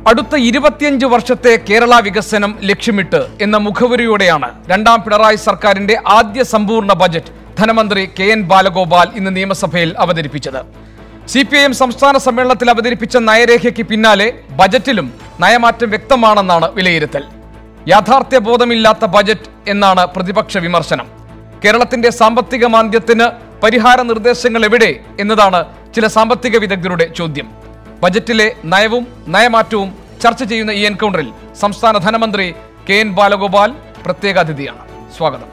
അടുത്ത ഇരുപത്തിയഞ്ച് വർഷത്തെ കേരള വികസനം ലക്ഷ്യമിട്ട് എന്ന മുഖവുരയോടെയാണ് രണ്ടാം പിണറായി സർക്കാരിന്റെ ആദ്യ സമ്പൂർണ്ണ ബജറ്റ് ധനമന്ത്രി കെ എൻ ബാലഗോപാൽ ഇന്ന് നിയമസഭയിൽ അവതരിപ്പിച്ചത് സി പി ഐ എം സംസ്ഥാന സമ്മേളനത്തിൽ അവതരിപ്പിച്ച നയരേഖയ്ക്ക് പിന്നാലെ ബജറ്റിലും നയമാറ്റം വ്യക്തമാണെന്നാണ് വിലയിരുത്തൽ യാഥാർത്ഥ്യ ബോധമില്ലാത്ത ബജറ്റ് എന്നാണ് പ്രതിപക്ഷ വിമർശനം കേരളത്തിന്റെ സാമ്പത്തിക മാന്ദ്യത്തിന് പരിഹാര നിർദ്ദേശങ്ങൾ എവിടെ എന്നതാണ് ചില സാമ്പത്തിക വിദഗ്ധരുടെ ചോദ്യം ബജറ്റിലെ നയവും നയമാറ്റവും ചർച്ച ചെയ്യുന്ന ഈ എൻകൗണ്ടറിൽ സംസ്ഥാന ധനമന്ത്രി കെ എൻ ബാലഗോപാൽ പ്രത്യേക അതിഥിയാണ് സ്വാഗതം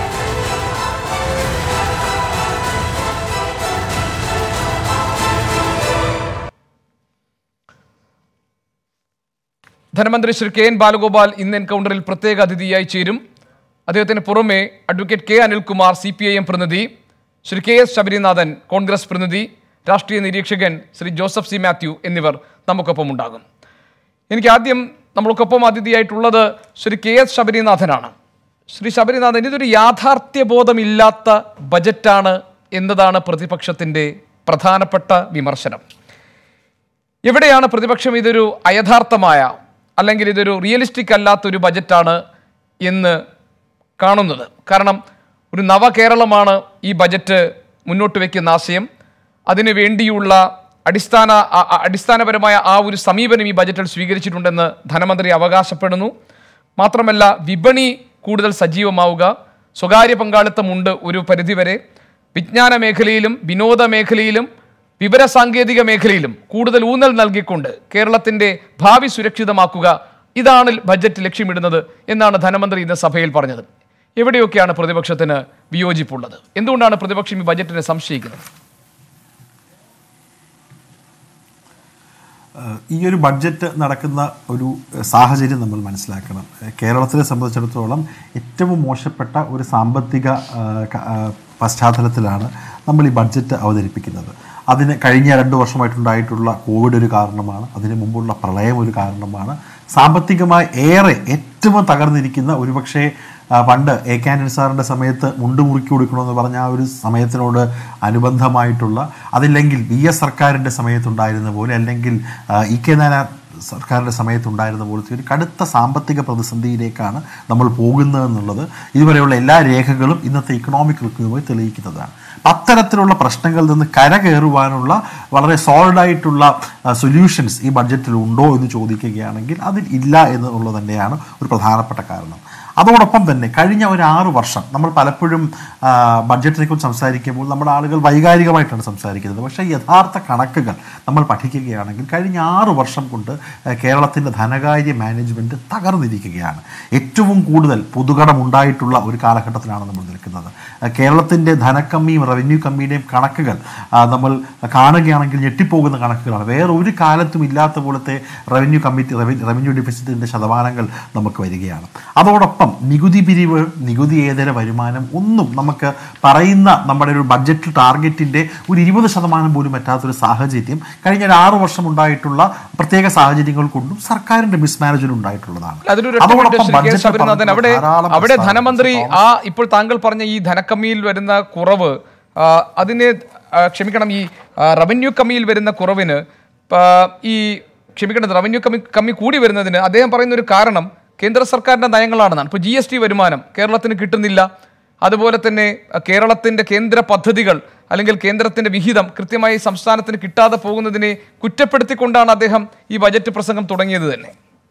ധനമന്ത്രി ശ്രീ കെ എൻ ബാലഗോപാൽ ഇന്ന് എൻകൗണ്ടറിൽ പ്രത്യേക അതിഥിയായി ചേരും അദ്ദേഹത്തിന് പുറമെ advocate K Anilkumar C P I M പ്രതിനിധി ശ്രീ കെ എസ് ശബരിനാഥൻ കോൺഗ്രസ് പ്രതിനിധി രാഷ്ട്രീയ നിരീക്ഷകൻ ശ്രീ ജോസഫ് സി മാത്യു എന്നിവർ നമുക്കൊപ്പം ഉണ്ടാകും എനിക്ക് ആദ്യം നമ്മൾക്കൊപ്പം അതിഥിയായിട്ടുള്ളത് ശ്രീ കെ എസ് ശബരിനാഥനാണ് ശ്രീ ശബരിനാഥൻ ഇതൊരു യാഥാർത്ഥ്യബോധമില്ലാത്ത ബജറ്റാണ് എന്നതാണ് പ്രതിപക്ഷത്തിൻ്റെ പ്രധാനപ്പെട്ട വിമർശനം എവിടെയാണ് പ്രതിപക്ഷം ഇതൊരു അയഥാർത്ഥമായ അല്ലെങ്കിൽ ഇതൊരു റിയലിസ്റ്റിക് അല്ലാത്തൊരു ബജറ്റാണ് എന്ന് കാണുന്നത് കാരണം ഒരു നവകേരളമാണ് ഈ ബജറ്റ് മുന്നോട്ട് വയ്ക്കുന്ന ആശയം അതിനു വേണ്ടിയുള്ള അടിസ്ഥാന അ- അ- അടിസ്ഥാനപരമായ ആ ഒരു സമീപനം ഈ ബജറ്റിൽ സ്വീകരിച്ചിട്ടുണ്ടെന്ന് ധനമന്ത്രി അവകാശപ്പെടുന്നു മാത്രമല്ല വിപണി കൂടുതൽ സജീവമാവുക സ്വകാര്യ പങ്കാളിത്തമുണ്ട് ഒരു പരിധിവരെ വിജ്ഞാന മേഖലയിലും വിനോദ മേഖലയിലും വിവരസാങ്കേതിക മേഖലയിലും കൂടുതൽ ഊന്നൽ നൽകിക്കൊണ്ട് കേരളത്തിന്റെ ഭാവി സുരക്ഷിതമാക്കുക ഇതാണ് ബജറ്റ് ലക്ഷ്യമിടുന്നത് എന്നാണ് ധനമന്ത്രി ഇന്ന് സഭയിൽ പറഞ്ഞത് എവിടെയൊക്കെയാണ് പ്രതിപക്ഷത്തിന് വിയോജിപ്പുള്ളത് എന്തുകൊണ്ടാണ് പ്രതിപക്ഷം ഈ ബജറ്റിനെ സംശയിക്കുന്നത് ഏഹ് ഈ ഒരു ബഡ്ജറ്റ് നടക്കുന്ന ഒരു ഏഹ് സാഹചര്യം നമ്മൾ മനസ്സിലാക്കണം ഏഹ് കേരളത്തിനെ സംബന്ധിച്ചിടത്തോളം ഏറ്റവും മോശപ്പെട്ട ഒരു സാമ്പത്തിക ഏഹ് ക- ഏഹ് പശ്ചാത്തലത്തിലാണ് നമ്മൾ ഈ ബഡ്ജറ്റ് അവതരിപ്പിക്കുന്നത് അതിന് കഴിഞ്ഞ രണ്ട് വർഷമായിട്ടുണ്ടായിട്ടുള്ള കോവിഡ് ഒരു കാരണമാണ് അതിന് മുമ്പുള്ള പ്രളയം ഒരു കാരണമാണ് സാമ്പത്തികമായി ഏറെ ഏറ്റവും തകർന്നിരിക്കുന്ന ഒരുപക്ഷെ ആ, പണ്ട് എ കെ ആന്റണി സാറിൻ്റെ സമയത്ത് മുണ്ട് മുറുക്കി കൊടുക്കണമെന്ന് പറഞ്ഞ ആ ഒരു സമയത്തിനോട് അനുബന്ധമായിട്ടുള്ള അതില്ലെങ്കിൽ വി എസ് സർക്കാരിൻ്റെ സമയത്തുണ്ടായിരുന്ന പോലെ അല്ലെങ്കിൽ ആ, ഇ കെ നായനാർ സർക്കാരിൻ്റെ സമയത്തുണ്ടായിരുന്ന പോലത്തെ ഒരു കടുത്ത സാമ്പത്തിക പ്രതിസന്ധിയിലേക്കാണ് നമ്മൾ പോകുന്നതെന്നുള്ളത് ഇതുവരെയുള്ള എല്ലാ രേഖകളും ഇന്നത്തെ ഇക്കണോമിക് റിവ്യൂവുമായി തെളിയിക്കുന്നതാണ് അപ്പം അത്തരത്തിലുള്ള പ്രശ്നങ്ങളിൽ നിന്ന് കരകയറുവാനുള്ള വളരെ സോളിഡായിട്ടുള്ള സൊല്യൂഷൻസ് ഈ ബഡ്ജറ്റിൽ ഉണ്ടോ എന്ന് ചോദിക്കുകയാണെങ്കിൽ അതിൽ ഇല്ല എന്നുള്ളത് തന്നെയാണ് ഒരു പ്രധാനപ്പെട്ട കാരണം അതോടൊപ്പം തന്നെ കഴിഞ്ഞ ഒരു ആറ് വർഷം നമ്മൾ പലപ്പോഴും ആ, ബഡ്ജറ്റിനെ കുറിച്ച് സംസാരിക്കുമ്പോൾ നമ്മുടെ ആളുകൾ വൈകാരികമായിട്ടാണ് സംസാരിക്കുന്നത് പക്ഷേ യഥാർത്ഥ കണക്കുകൾ നമ്മൾ പഠിക്കുകയാണെങ്കിൽ കഴിഞ്ഞ ആറ് വർഷം കൊണ്ട് ആ, കേരളത്തിൻ്റെ ധനകാര്യ മാനേജ്മെൻറ്റ് തകർന്നിരിക്കുകയാണ് ഏറ്റവും കൂടുതൽ പൊതുകടം ഉണ്ടായിട്ടുള്ള ഒരു കാലഘട്ടത്തിലാണ് നമ്മൾ നിൽക്കുന്നത് ആ, കേരളത്തിൻ്റെ ധനക്കമ്മിയും റവന്യൂ കമ്മിയുടെയും കണക്കുകൾ ആ, നമ്മൾ കാണുകയാണെങ്കിൽ ഞെട്ടിപ്പോകുന്ന കണക്കുകളാണ് വേറെ ഒരു കാലത്തും ഇല്ലാത്ത പോലത്തെ റവന്യൂ കമ്മിറ്റി റവന്യൂ ഡെഫിസിറ്റിൻ്റെ ശതമാനങ്ങൾ നമുക്ക് വരികയാണ് അതോടൊപ്പം നികുതി പിരിവ് നികുതിയേതര വരുമാനം ഒന്നും നമുക്ക് പറയുന്ന നമ്മുടെ ഒരു ബഡ്ജറ്റ് ടാർഗറ്റിൻ്റെ ഒരു ഇരുപത് ശതമാനം പോലും പറ്റാത്തൊരു സാഹചര്യം കഴിഞ്ഞ ഒരു ആറ് വർഷം ഉണ്ടായിട്ടുള്ള പ്രത്യേക സാഹചര്യങ്ങൾ കൊണ്ടും സർക്കാരിന്റെ മിസ്മാനേജ്മെന്റ് ഉണ്ടായിട്ടുള്ളതാണ് അതിലൊരു ഒറ്റ അതോടൊപ്പം minute Shri K. Budget Sabarinathan അവിടെ ധാരാളം അവിടെ പ്രസ്താവനകൾ. ധനമന്ത്രി ആ ഇപ്പോൾ താങ്കൾ പറഞ്ഞ ഈ ധനക്കമ്മിയിൽ വരുന്ന കുറവ് ആ, അതിന് ആ, ക്ഷമിക്കണം ഈ ആ, റവന്യൂ കമ്മിയിൽ വരുന്ന കുറവിന് ആ, ഈ ക്ഷമിക്കണം റവന്യൂ കമ്മി കമ്മി കൂടി വരുന്നതിന് അദ്ദേഹം പറയുന്ന ഒരു കാരണം കേന്ദ്ര സർക്കാരിന്റെ നയങ്ങളാണെന്നാണ് ഇപ്പോൾ ജി എസ് ടി വരുമാനം കേരളത്തിന് കിട്ടുന്നില്ല അതുപോലെ തന്നെ അഹ്, കേരളത്തിന്റെ കേന്ദ്ര പദ്ധതികൾ അല്ലെങ്കിൽ കേന്ദ്രത്തിന്റെ വിഹിതം കൃത്യമായി സംസ്ഥാനത്തിന് കിട്ടാതെ പോകുന്നതിനെ കുറ്റപ്പെടുത്തിക്കൊണ്ടാണ് അദ്ദേഹം ഈ ബജറ്റ് പ്രസംഗം തുടങ്ങിയത് തന്നെ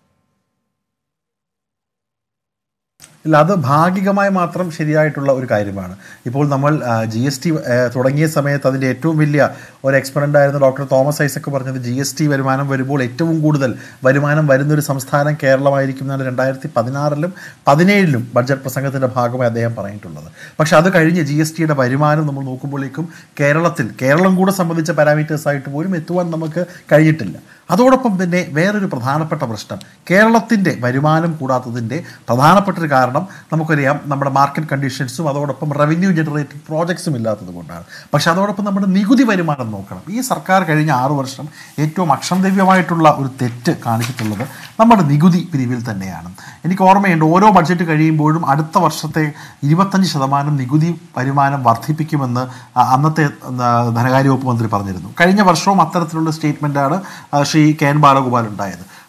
ഇല്ല അത് ഭാഗികമായി മാത്രം ശരിയായിട്ടുള്ള ഒരു കാര്യമാണ് ഇപ്പോൾ നമ്മൾ ജി എസ് ടി തുടങ്ങിയ സമയത്ത് അതിൻ്റെ ഏറ്റവും വലിയ ഒരു എക്സ്പെറൻ്റ് ആയിരുന്ന ഡോക്ടർ തോമസ് ഐസക്ക് പറഞ്ഞത് ജി എസ് ടി വരുമാനം വരുമ്പോൾ ഏറ്റവും കൂടുതൽ വരുമാനം വരുന്നൊരു സംസ്ഥാനം കേരളമായിരിക്കും എന്നാണ് രണ്ടായിരത്തി പതിനാറിലും പതിനേഴിലും ബഡ്ജറ്റ് പ്രസംഗത്തിൻ്റെ ഭാഗമായി അദ്ദേഹം പറഞ്ഞിട്ടുള്ളത് പക്ഷേ അത് കഴിഞ്ഞ് ജി എസ് ടിയുടെ വരുമാനം നമ്മൾ നോക്കുമ്പോഴേക്കും കേരളത്തിൽ കേരളം കൂടെ സംബന്ധിച്ച പാരാമീറ്റേഴ്സ് ആയിട്ട് പോലും എത്തുവാൻ നമുക്ക് കഴിഞ്ഞിട്ടില്ല അതോടൊപ്പം തന്നെ വേറൊരു പ്രധാനപ്പെട്ട പ്രശ്നം കേരളത്തിൻ്റെ വരുമാനം കൂടാത്തതിൻ്റെ പ്രധാനപ്പെട്ട ഒരു കാരണം നമുക്കറിയാം നമ്മുടെ മാർക്കറ്റ് കണ്ടീഷൻസും അതോടൊപ്പം റവന്യൂ ജനറേറ്റിംഗ് പ്രോജക്ട്സും ഇല്ലാത്തത് കൊണ്ടാണ് പക്ഷെ അതോടൊപ്പം നമ്മുടെ നികുതി വരുമാനം നോക്കണം ഈ സർക്കാർ കഴിഞ്ഞ ആറു വർഷം ഏറ്റവും അക്ഷന്തവ്യമായിട്ടുള്ള ഒരു തെറ്റ് കാണിച്ചിട്ടുള്ളത് നമ്മുടെ നികുതി പിരിവിൽ തന്നെയാണ് എനിക്ക് ഓർമ്മയുണ്ട് ഓരോ ബഡ്ജറ്റ് കഴിയുമ്പോഴും അടുത്ത വർഷത്തെ ഇരുപത്തഞ്ച് ശതമാനം നികുതി വരുമാനം വർദ്ധിപ്പിക്കുമെന്ന് ആ, അന്നത്തെ ആ, ധനകാര്യ വകുപ്പ് മന്ത്രി പറഞ്ഞിരുന്നു കഴിഞ്ഞ വർഷവും അത്തരത്തിലുള്ള സ്റ്റേറ്റ്മെൻറ്റാണ് ശ്രീ കെ എൻ ബാലഗോപാൽ ഉണ്ടായത്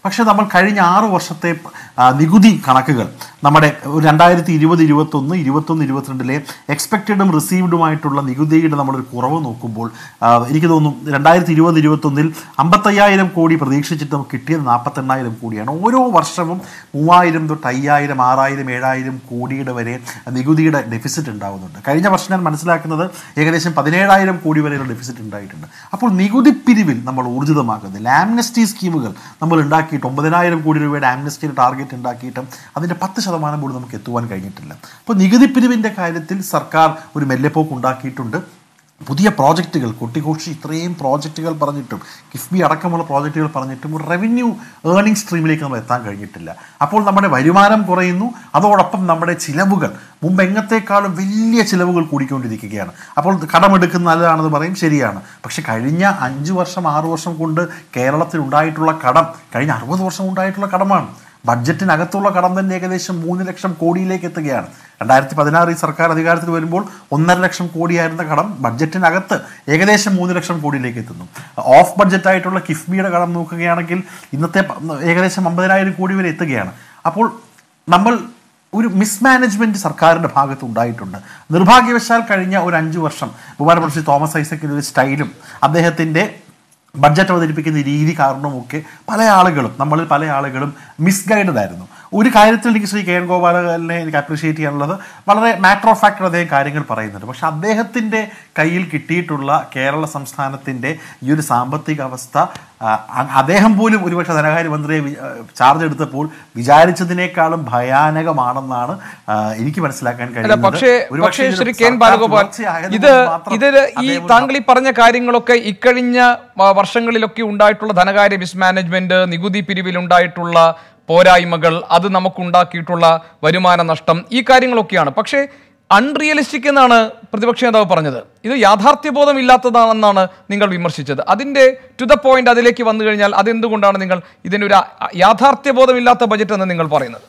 പക്ഷേ നമ്മൾ കഴിഞ്ഞ ആറ് വർഷത്തെ ആ, നികുതി കണക്കുകൾ നമ്മുടെ ഒരു രണ്ടായിരത്തി ഇരുപത് ഇരുപത്തൊന്ന് ഇരുപത്തൊന്ന് ഇരുപത്തിരണ്ടിലെ എക്സ്പെക്റ്റഡും റിസീവ്ഡുമായിട്ടുള്ള നികുതിയുടെ നമ്മളൊരു കുറവ് നോക്കുമ്പോൾ ആ, എനിക്ക് തോന്നുന്നു രണ്ടായിരത്തി ഇരുപത് ഇരുപത്തൊന്നിൽ അമ്പത്തയ്യായിരം കോടി പ്രതീക്ഷിച്ചിട്ട് നമുക്ക് കിട്ടിയത് നാൽപ്പത്തെണ്ണായിരം കോടിയാണ് ഓരോ വർഷവും മൂവായിരം തൊട്ട് അയ്യായിരം ആറായിരം ഏഴായിരം കോടിയുടെ വരെ നികുതിയുടെ ഡെഫിസിറ്റ് ഉണ്ടാകുന്നുണ്ട് കഴിഞ്ഞ വർഷം ഞാൻ മനസ്സിലാക്കുന്നത് ഏകദേശം പതിനേഴായിരം കോടി വരെയുള്ള ഡെഫിസിറ്റ് ഉണ്ടായിട്ടുണ്ട് അപ്പോൾ നികുതി പിരിവിൽ നമ്മൾ ഊർജിതമാക്കുന്നില്ല ആംനസ്റ്റി സ്കീമുകൾ നമ്മൾ ഉണ്ടാക്കിയിട്ട് ഒമ്പതിനായിരം കോടി രൂപയുടെ ആംനസ്റ്റിയുടെ ടാർഗറ്റ് ഉണ്ടാക്കിയിട്ടും അതിൻ്റെ പത്ത് ശതമാനം പോലും നമുക്ക് എത്തുവാൻ കഴിഞ്ഞിട്ടില്ല അപ്പോൾ നികുതി പിരിവിൻ്റെ കാര്യത്തിൽ സർക്കാർ ഒരു മെല്ലെപ്പോക്ക് ഉണ്ടാക്കിയിട്ടുണ്ട് പുതിയ പ്രോജക്റ്റുകൾ കൊട്ടിഘോഷി ഇത്രയും പ്രോജക്റ്റുകൾ പറഞ്ഞിട്ടും കിഫ്ബി അടക്കമുള്ള പ്രോജക്റ്റുകൾ പറഞ്ഞിട്ടും ഒരു റവന്യൂ ഏർണിംഗ് സ്ട്രീമിലേക്ക് നമ്മൾ എത്താൻ കഴിഞ്ഞിട്ടില്ല അപ്പോൾ നമ്മുടെ വരുമാനം കുറയുന്നു അതോടൊപ്പം നമ്മുടെ ചിലവുകൾ മുമ്പ് എങ്ങത്തേക്കാളും വലിയ ചിലവുകൾ കൂടിക്കൊണ്ടിരിക്കുകയാണ് അപ്പോൾ കടമെടുക്കുന്ന നല്ലതാണെന്ന് പറയും ശരിയാണ് പക്ഷെ കഴിഞ്ഞ അഞ്ച് വർഷം ആറ് വർഷം കൊണ്ട് കേരളത്തിൽ ഉണ്ടായിട്ടുള്ള കടം കഴിഞ്ഞ അറുപത് വർഷം ഉണ്ടായിട്ടുള്ള കടമാണ് ബഡ്ജറ്റിനകത്തുള്ള കടം തന്നെ ഏകദേശം മൂന്ന് ലക്ഷം കോടിയിലേക്ക് എത്തുകയാണ് രണ്ടായിരത്തി പതിനാറ് ഈ സർക്കാർ അധികാരത്തിൽ വരുമ്പോൾ ഒന്നര ലക്ഷം കോടിയായിരുന്ന കടം ബഡ്ജറ്റിനകത്ത് ഏകദേശം മൂന്ന് ലക്ഷം കോടിയിലേക്ക് എത്തുന്നു ഓഫ് ബഡ്ജറ്റായിട്ടുള്ള കിഫ്ബിയുടെ കടം നോക്കുകയാണെങ്കിൽ ഇന്നത്തെ പ- ഏകദേശം അമ്പതിനായിരം കോടി വരെ എത്തുകയാണ് അപ്പോൾ നമ്മൾ ഒരു മിസ്മാനേജ്മെന്റ് സർക്കാരിന്റെ ഭാഗത്ത് ഉണ്ടായിട്ടുണ്ട് നിർഭാഗ്യവശാൽ കഴിഞ്ഞ ഒരു അഞ്ചു വർഷം ബഹുമാനപ്പെട്ട ശ്രീ തോമസ് ഐസക്കിന്റെ ഒരു സ്റ്റൈലും അദ്ദേഹത്തിന്റെ ബഡ്ജറ്റ് അവതരിപ്പിക്കുന്ന രീതി കാരണവുമൊക്കെ പല ആളുകളും നമ്മളിൽ പല ആളുകളും മിസ്ഗൈഡഡ് ആയിരുന്നു ഒരു കാര്യത്തിൽ എനിക്ക് ശ്രീ കെ എൻ ഗോപാലനെ എനിക്ക് അപ്രീഷിയേറ്റ് ചെയ്യാനുള്ളത് വളരെ മാറ്റർ ഓഫ് ഫാക്ടർ അദ്ദേഹം കാര്യങ്ങൾ പറയുന്നുണ്ട് പക്ഷെ അദ്ദേഹത്തിൻ്റെ കയ്യിൽ കിട്ടിയിട്ടുള്ള കേരള സംസ്ഥാനത്തിൻ്റെ ഈ ഒരു സാമ്പത്തിക അവസ്ഥ ആ, അ- അദ്ദേഹം പോലും ഒരുപക്ഷെ ധനകാര്യമന്ത്രിയെ വി- ആ, ചാർജ് എടുത്തപ്പോൾ വിചാരിച്ചതിനേക്കാളും ഭയാനകമാണെന്നാണ് ആ, എനിക്ക് മനസ്സിലാക്കാൻ അല്ല കഴിയുന്നത് പക്ഷേ ഒരുപക്ഷെ പക്ഷേ ഇതൊരു ശ്രീ കെ എൻ സർക്കാർ ബാലഗോപാൽ തുടർച്ചയായതുകൊണ്ട് ഇത് മാത്രം ഇതില് ഈ അദ്ദേഹം ഒരു താങ്കൾ ഈ പറഞ്ഞ കാര്യങ്ങളൊക്കെ ഇക്കഴിഞ്ഞ ആ, വർഷങ്ങളിലൊക്കെ ഉണ്ടായിട്ടുള്ള ധനകാര്യ മിസ്മാനേജ്മെന്റ് നികുതി പിരിവിൽ ഉണ്ടായിട്ടുള്ള പോരായ്മകൾ അത് നമുക്കുണ്ടാക്കിയിട്ടുള്ള വരുമാന നഷ്ടം ഈ കാര്യങ്ങളൊക്കെയാണ് പക്ഷേ അൺറിയലിസ്റ്റിക് എന്നാണ് പ്രതിപക്ഷ നേതാവ് പറഞ്ഞത് ഇത് യാഥാർത്ഥ്യബോധം ഇല്ലാത്തതാണെന്നാണ് നിങ്ങൾ വിമർശിച്ചത് അതിന്റെ ടു ദ പോയിന്റ് അതിലേക്ക് വന്നു കഴിഞ്ഞാൽ അതെന്തുകൊണ്ടാണ് നിങ്ങൾ ഇതിനൊരു അ- യാഥാർത്ഥ്യബോധമില്ലാത്ത ബജറ്റ് എന്ന് നിങ്ങൾ പറയുന്നത്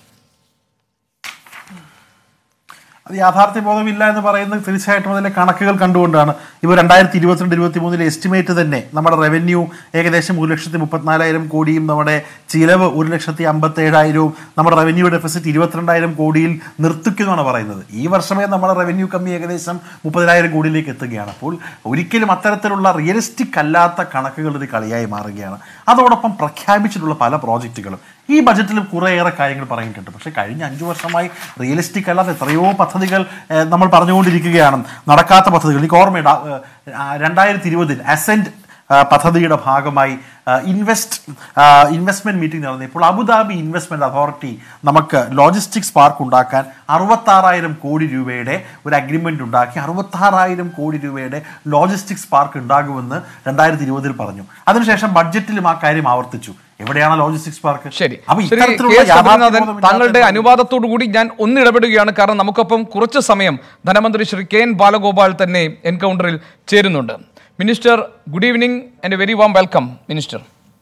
അത് യാഥാർത്ഥ്യബോധമില്ല എന്ന് പറയുന്നത് തീർച്ചയായിട്ടും അതിലെ കണക്കുകൾ കണ്ടുകൊണ്ടാണ് ഇപ്പോൾ രണ്ടായിരത്തി ഇരുപത്തിരണ്ട് ഇരുപത്തി മൂന്നിലെ എസ്റ്റിമേറ്റ് തന്നെ നമ്മുടെ റവന്യൂ ഏകദേശം ഒരു ലക്ഷത്തി മുപ്പത്തിനാലായിരം കോടിയും നമ്മുടെ ചിലവ് ഒരു ലക്ഷത്തി അമ്പത്തി ഏഴായിരവും നമ്മുടെ റവന്യൂ ഡെഫിസിറ്റ് ഇരുപത്തിരണ്ടായിരം കോടിയിൽ നിർത്തിക്കുമെന്നാണ് പറയുന്നത് ഈ വർഷമേ നമ്മുടെ റവന്യൂ കമ്മി ഏകദേശം മുപ്പതിനായിരം കോടിയിലേക്ക് എത്തുകയാണ് അപ്പോൾ ഒരിക്കലും അത്തരത്തിലുള്ള റിയലിസ്റ്റിക് അല്ലാത്ത കണക്കുകൾ ഒരു കളിയായി മാറുകയാണ് അതോടൊപ്പം പ്രഖ്യാപിച്ചിട്ടുള്ള പല പ്രോജക്റ്റുകളും ഈ ബജറ്റിലും കുറേയേറെ കാര്യങ്ങൾ പറഞ്ഞിട്ടുണ്ട് പക്ഷേ കഴിഞ്ഞ അഞ്ചു വർഷമായി റിയലിസ്റ്റിക് അല്ലാത്ത എത്രയോ പദ്ധതികൾ ഏഹ്, നമ്മൾ പറഞ്ഞുകൊണ്ടിരിക്കുകയാണ് നടക്കാത്ത പദ്ധതികൾ എനിക്ക് ഓർമ്മയുണ്ട് രണ്ടായിരത്തി ഇരുപതിൽ അസെന്റ് പദ്ധതിയുടെ ഭാഗമായി ഇൻവെസ്റ്റ് ഇൻവെസ്റ്റ്മെന്റ് മീറ്റിംഗ് നടന്നപ്പോൾ അബുദാബി ഇൻവെസ്റ്റ്മെന്റ് അതോറിറ്റി നമുക്ക് ലോജിസ്റ്റിക്സ് പാർക്ക് ഉണ്ടാക്കാൻ അറുപത്താറായിരം കോടി രൂപയുടെ ഒരു അഗ്രിമെന്റ് ഉണ്ടാക്കി അറുപത്താറായിരം കോടി രൂപയുടെ ലോജിസ്റ്റിക്സ് പാർക്ക് ഉണ്ടാകുമെന്ന് രണ്ടായിരത്തി ഇരുപതിൽ പറഞ്ഞു അതിനുശേഷം ബഡ്ജറ്റിലും ആ കാര്യം ആവർത്തിച്ചു എവിടെയാണ് ലോജിസ്റ്റിക്സ് പാർക്ക് ശരി അപ്പൊ ശ്രീ ഇത്തരത്തിലുള്ള കെ. ശബരിനാഥൻ യാഥാർത്ഥ്യബോധമില്ലാത്ത താങ്കളുടെ അനുവാദത്തോടു കൂടി ഞാൻ ഒന്നിടപെടുകയാണ് കാരണം നമുക്കൊപ്പം കുറച്ച് സമയം ധനമന്ത്രി ശ്രീ കെ എൻ ബാലഗോപാൽ തന്നെ എൻകൗണ്ടറിൽ ചേരുന്നുണ്ട് minister good evening and very warm welcome minister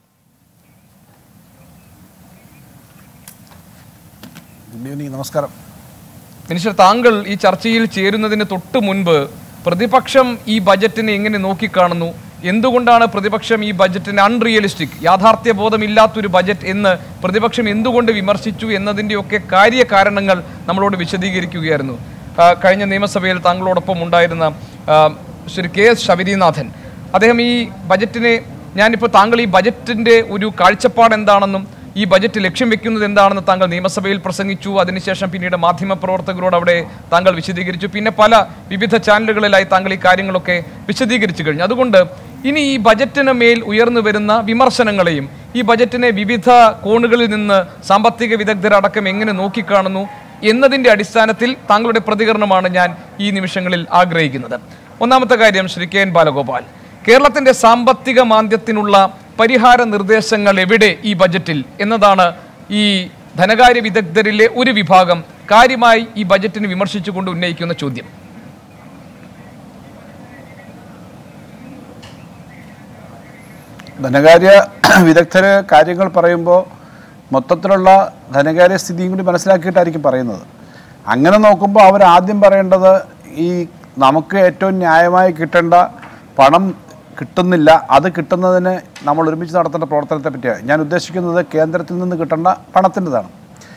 good evening നമസ്കാരം മിനിസ്റ്റർ താങ്കൾ ഈ ചർച്ചയിൽ ചേരുന്നതിന് തൊട്ട് മുൻപ് പ്രതിപക്ഷം ഈ ബജറ്റിനെ എങ്ങനെ നോക്കിക്കാണുന്നു എന്തുകൊണ്ടാണ് പ്രതിപക്ഷം ഈ ബജറ്റിനെ അൺറിയലിസ്റ്റിക് യാഥാർത്ഥ്യബോധമില്ലാത്തൊരു ബജറ്റ് എന്ന് പ്രതിപക്ഷം എന്തുകൊണ്ട് വിമർശിച്ചു എന്നതിൻ്റെയൊക്കെ കാര്യകാരണങ്ങൾ നമ്മളോട് വിശദീകരിക്കുകയായിരുന്നു ആ, കഴിഞ്ഞ നിയമസഭയിൽ താങ്കളോടൊപ്പം ഉണ്ടായിരുന്ന ആ, ശ്രീ കെ എസ് ശബരിനാഥൻ അദ്ദേഹം ഈ ബജറ്റിനെ ഞാനിപ്പോൾ താങ്കൾ ഈ ബജറ്റിൻ്റെ ഒരു കാഴ്ചപ്പാട് എന്താണെന്നും ഈ ബജറ്റ് ലക്ഷ്യം വെക്കുന്നത് എന്താണെന്ന് താങ്കൾ നിയമസഭയിൽ പ്രസംഗിച്ചു അതിനുശേഷം പിന്നീട് മാധ്യമപ്രവർത്തകരോട് അവിടെ താങ്കൾ വിശദീകരിച്ചു പിന്നെ പല വിവിധ ചാനലുകളിലായി താങ്കൾ ഈ കാര്യങ്ങളൊക്കെ വിശദീകരിച്ചു കഴിഞ്ഞു അതുകൊണ്ട് ഇനി ഈ ബജറ്റിന് മേൽ ഉയർന്നു വരുന്ന വിമർശനങ്ങളെയും ഈ ബജറ്റിനെ വിവിധ കോണുകളിൽ നിന്ന് സാമ്പത്തിക വിദഗ്ധരടക്കം എങ്ങനെ നോക്കിക്കാണുന്നു എന്നതിൻ്റെ അടിസ്ഥാനത്തിൽ താങ്കളുടെ പ്രതികരണമാണ് ഞാൻ ഈ നിമിഷങ്ങളിൽ ആഗ്രഹിക്കുന്നത് ഒന്നാമത്തെ കാര്യം ശ്രീ കെ എൻ ബാലഗോപാൽ കേരളത്തിന്റെ സാമ്പത്തിക മാന്ദ്യത്തിനുള്ള പരിഹാര നിർദ്ദേശങ്ങൾ എവിടെ ഈ ബജറ്റിൽ എന്നതാണ് ഈ ധനകാര്യ വിദഗ്ധരിലെ ഒരു വിഭാഗം കാര്യമായി ഈ ബജറ്റിനെ വിമർശിച്ചുകൊണ്ട് ഉന്നയിക്കുന്ന ചോദ്യം ധനകാര്യ വിദഗ്ധര് കാര്യങ്ങൾ പറയുമ്പോൾ മൊത്തത്തിലുള്ള ധനകാര്യ സ്ഥിതിയും കൂടി മനസ്സിലാക്കിയിട്ടായിരിക്കും പറയുന്നത് അങ്ങനെ നോക്കുമ്പോൾ അവർ ആദ്യം പറയേണ്ടത് ഈ നമുക്ക് ഏറ്റവും ന്യായമായി കിട്ടേണ്ട പണം കിട്ടുന്നില്ല അത് കിട്ടുന്നതിന് നമ്മൾ ഒരുമിച്ച് നടത്തേണ്ട പ്രവർത്തനത്തെ പറ്റിയാണ് ഞാൻ ഉദ്ദേശിക്കുന്നത് കേന്ദ്രത്തിൽ നിന്ന് കിട്ടേണ്ട പണത്തിൻ്റെതാണ്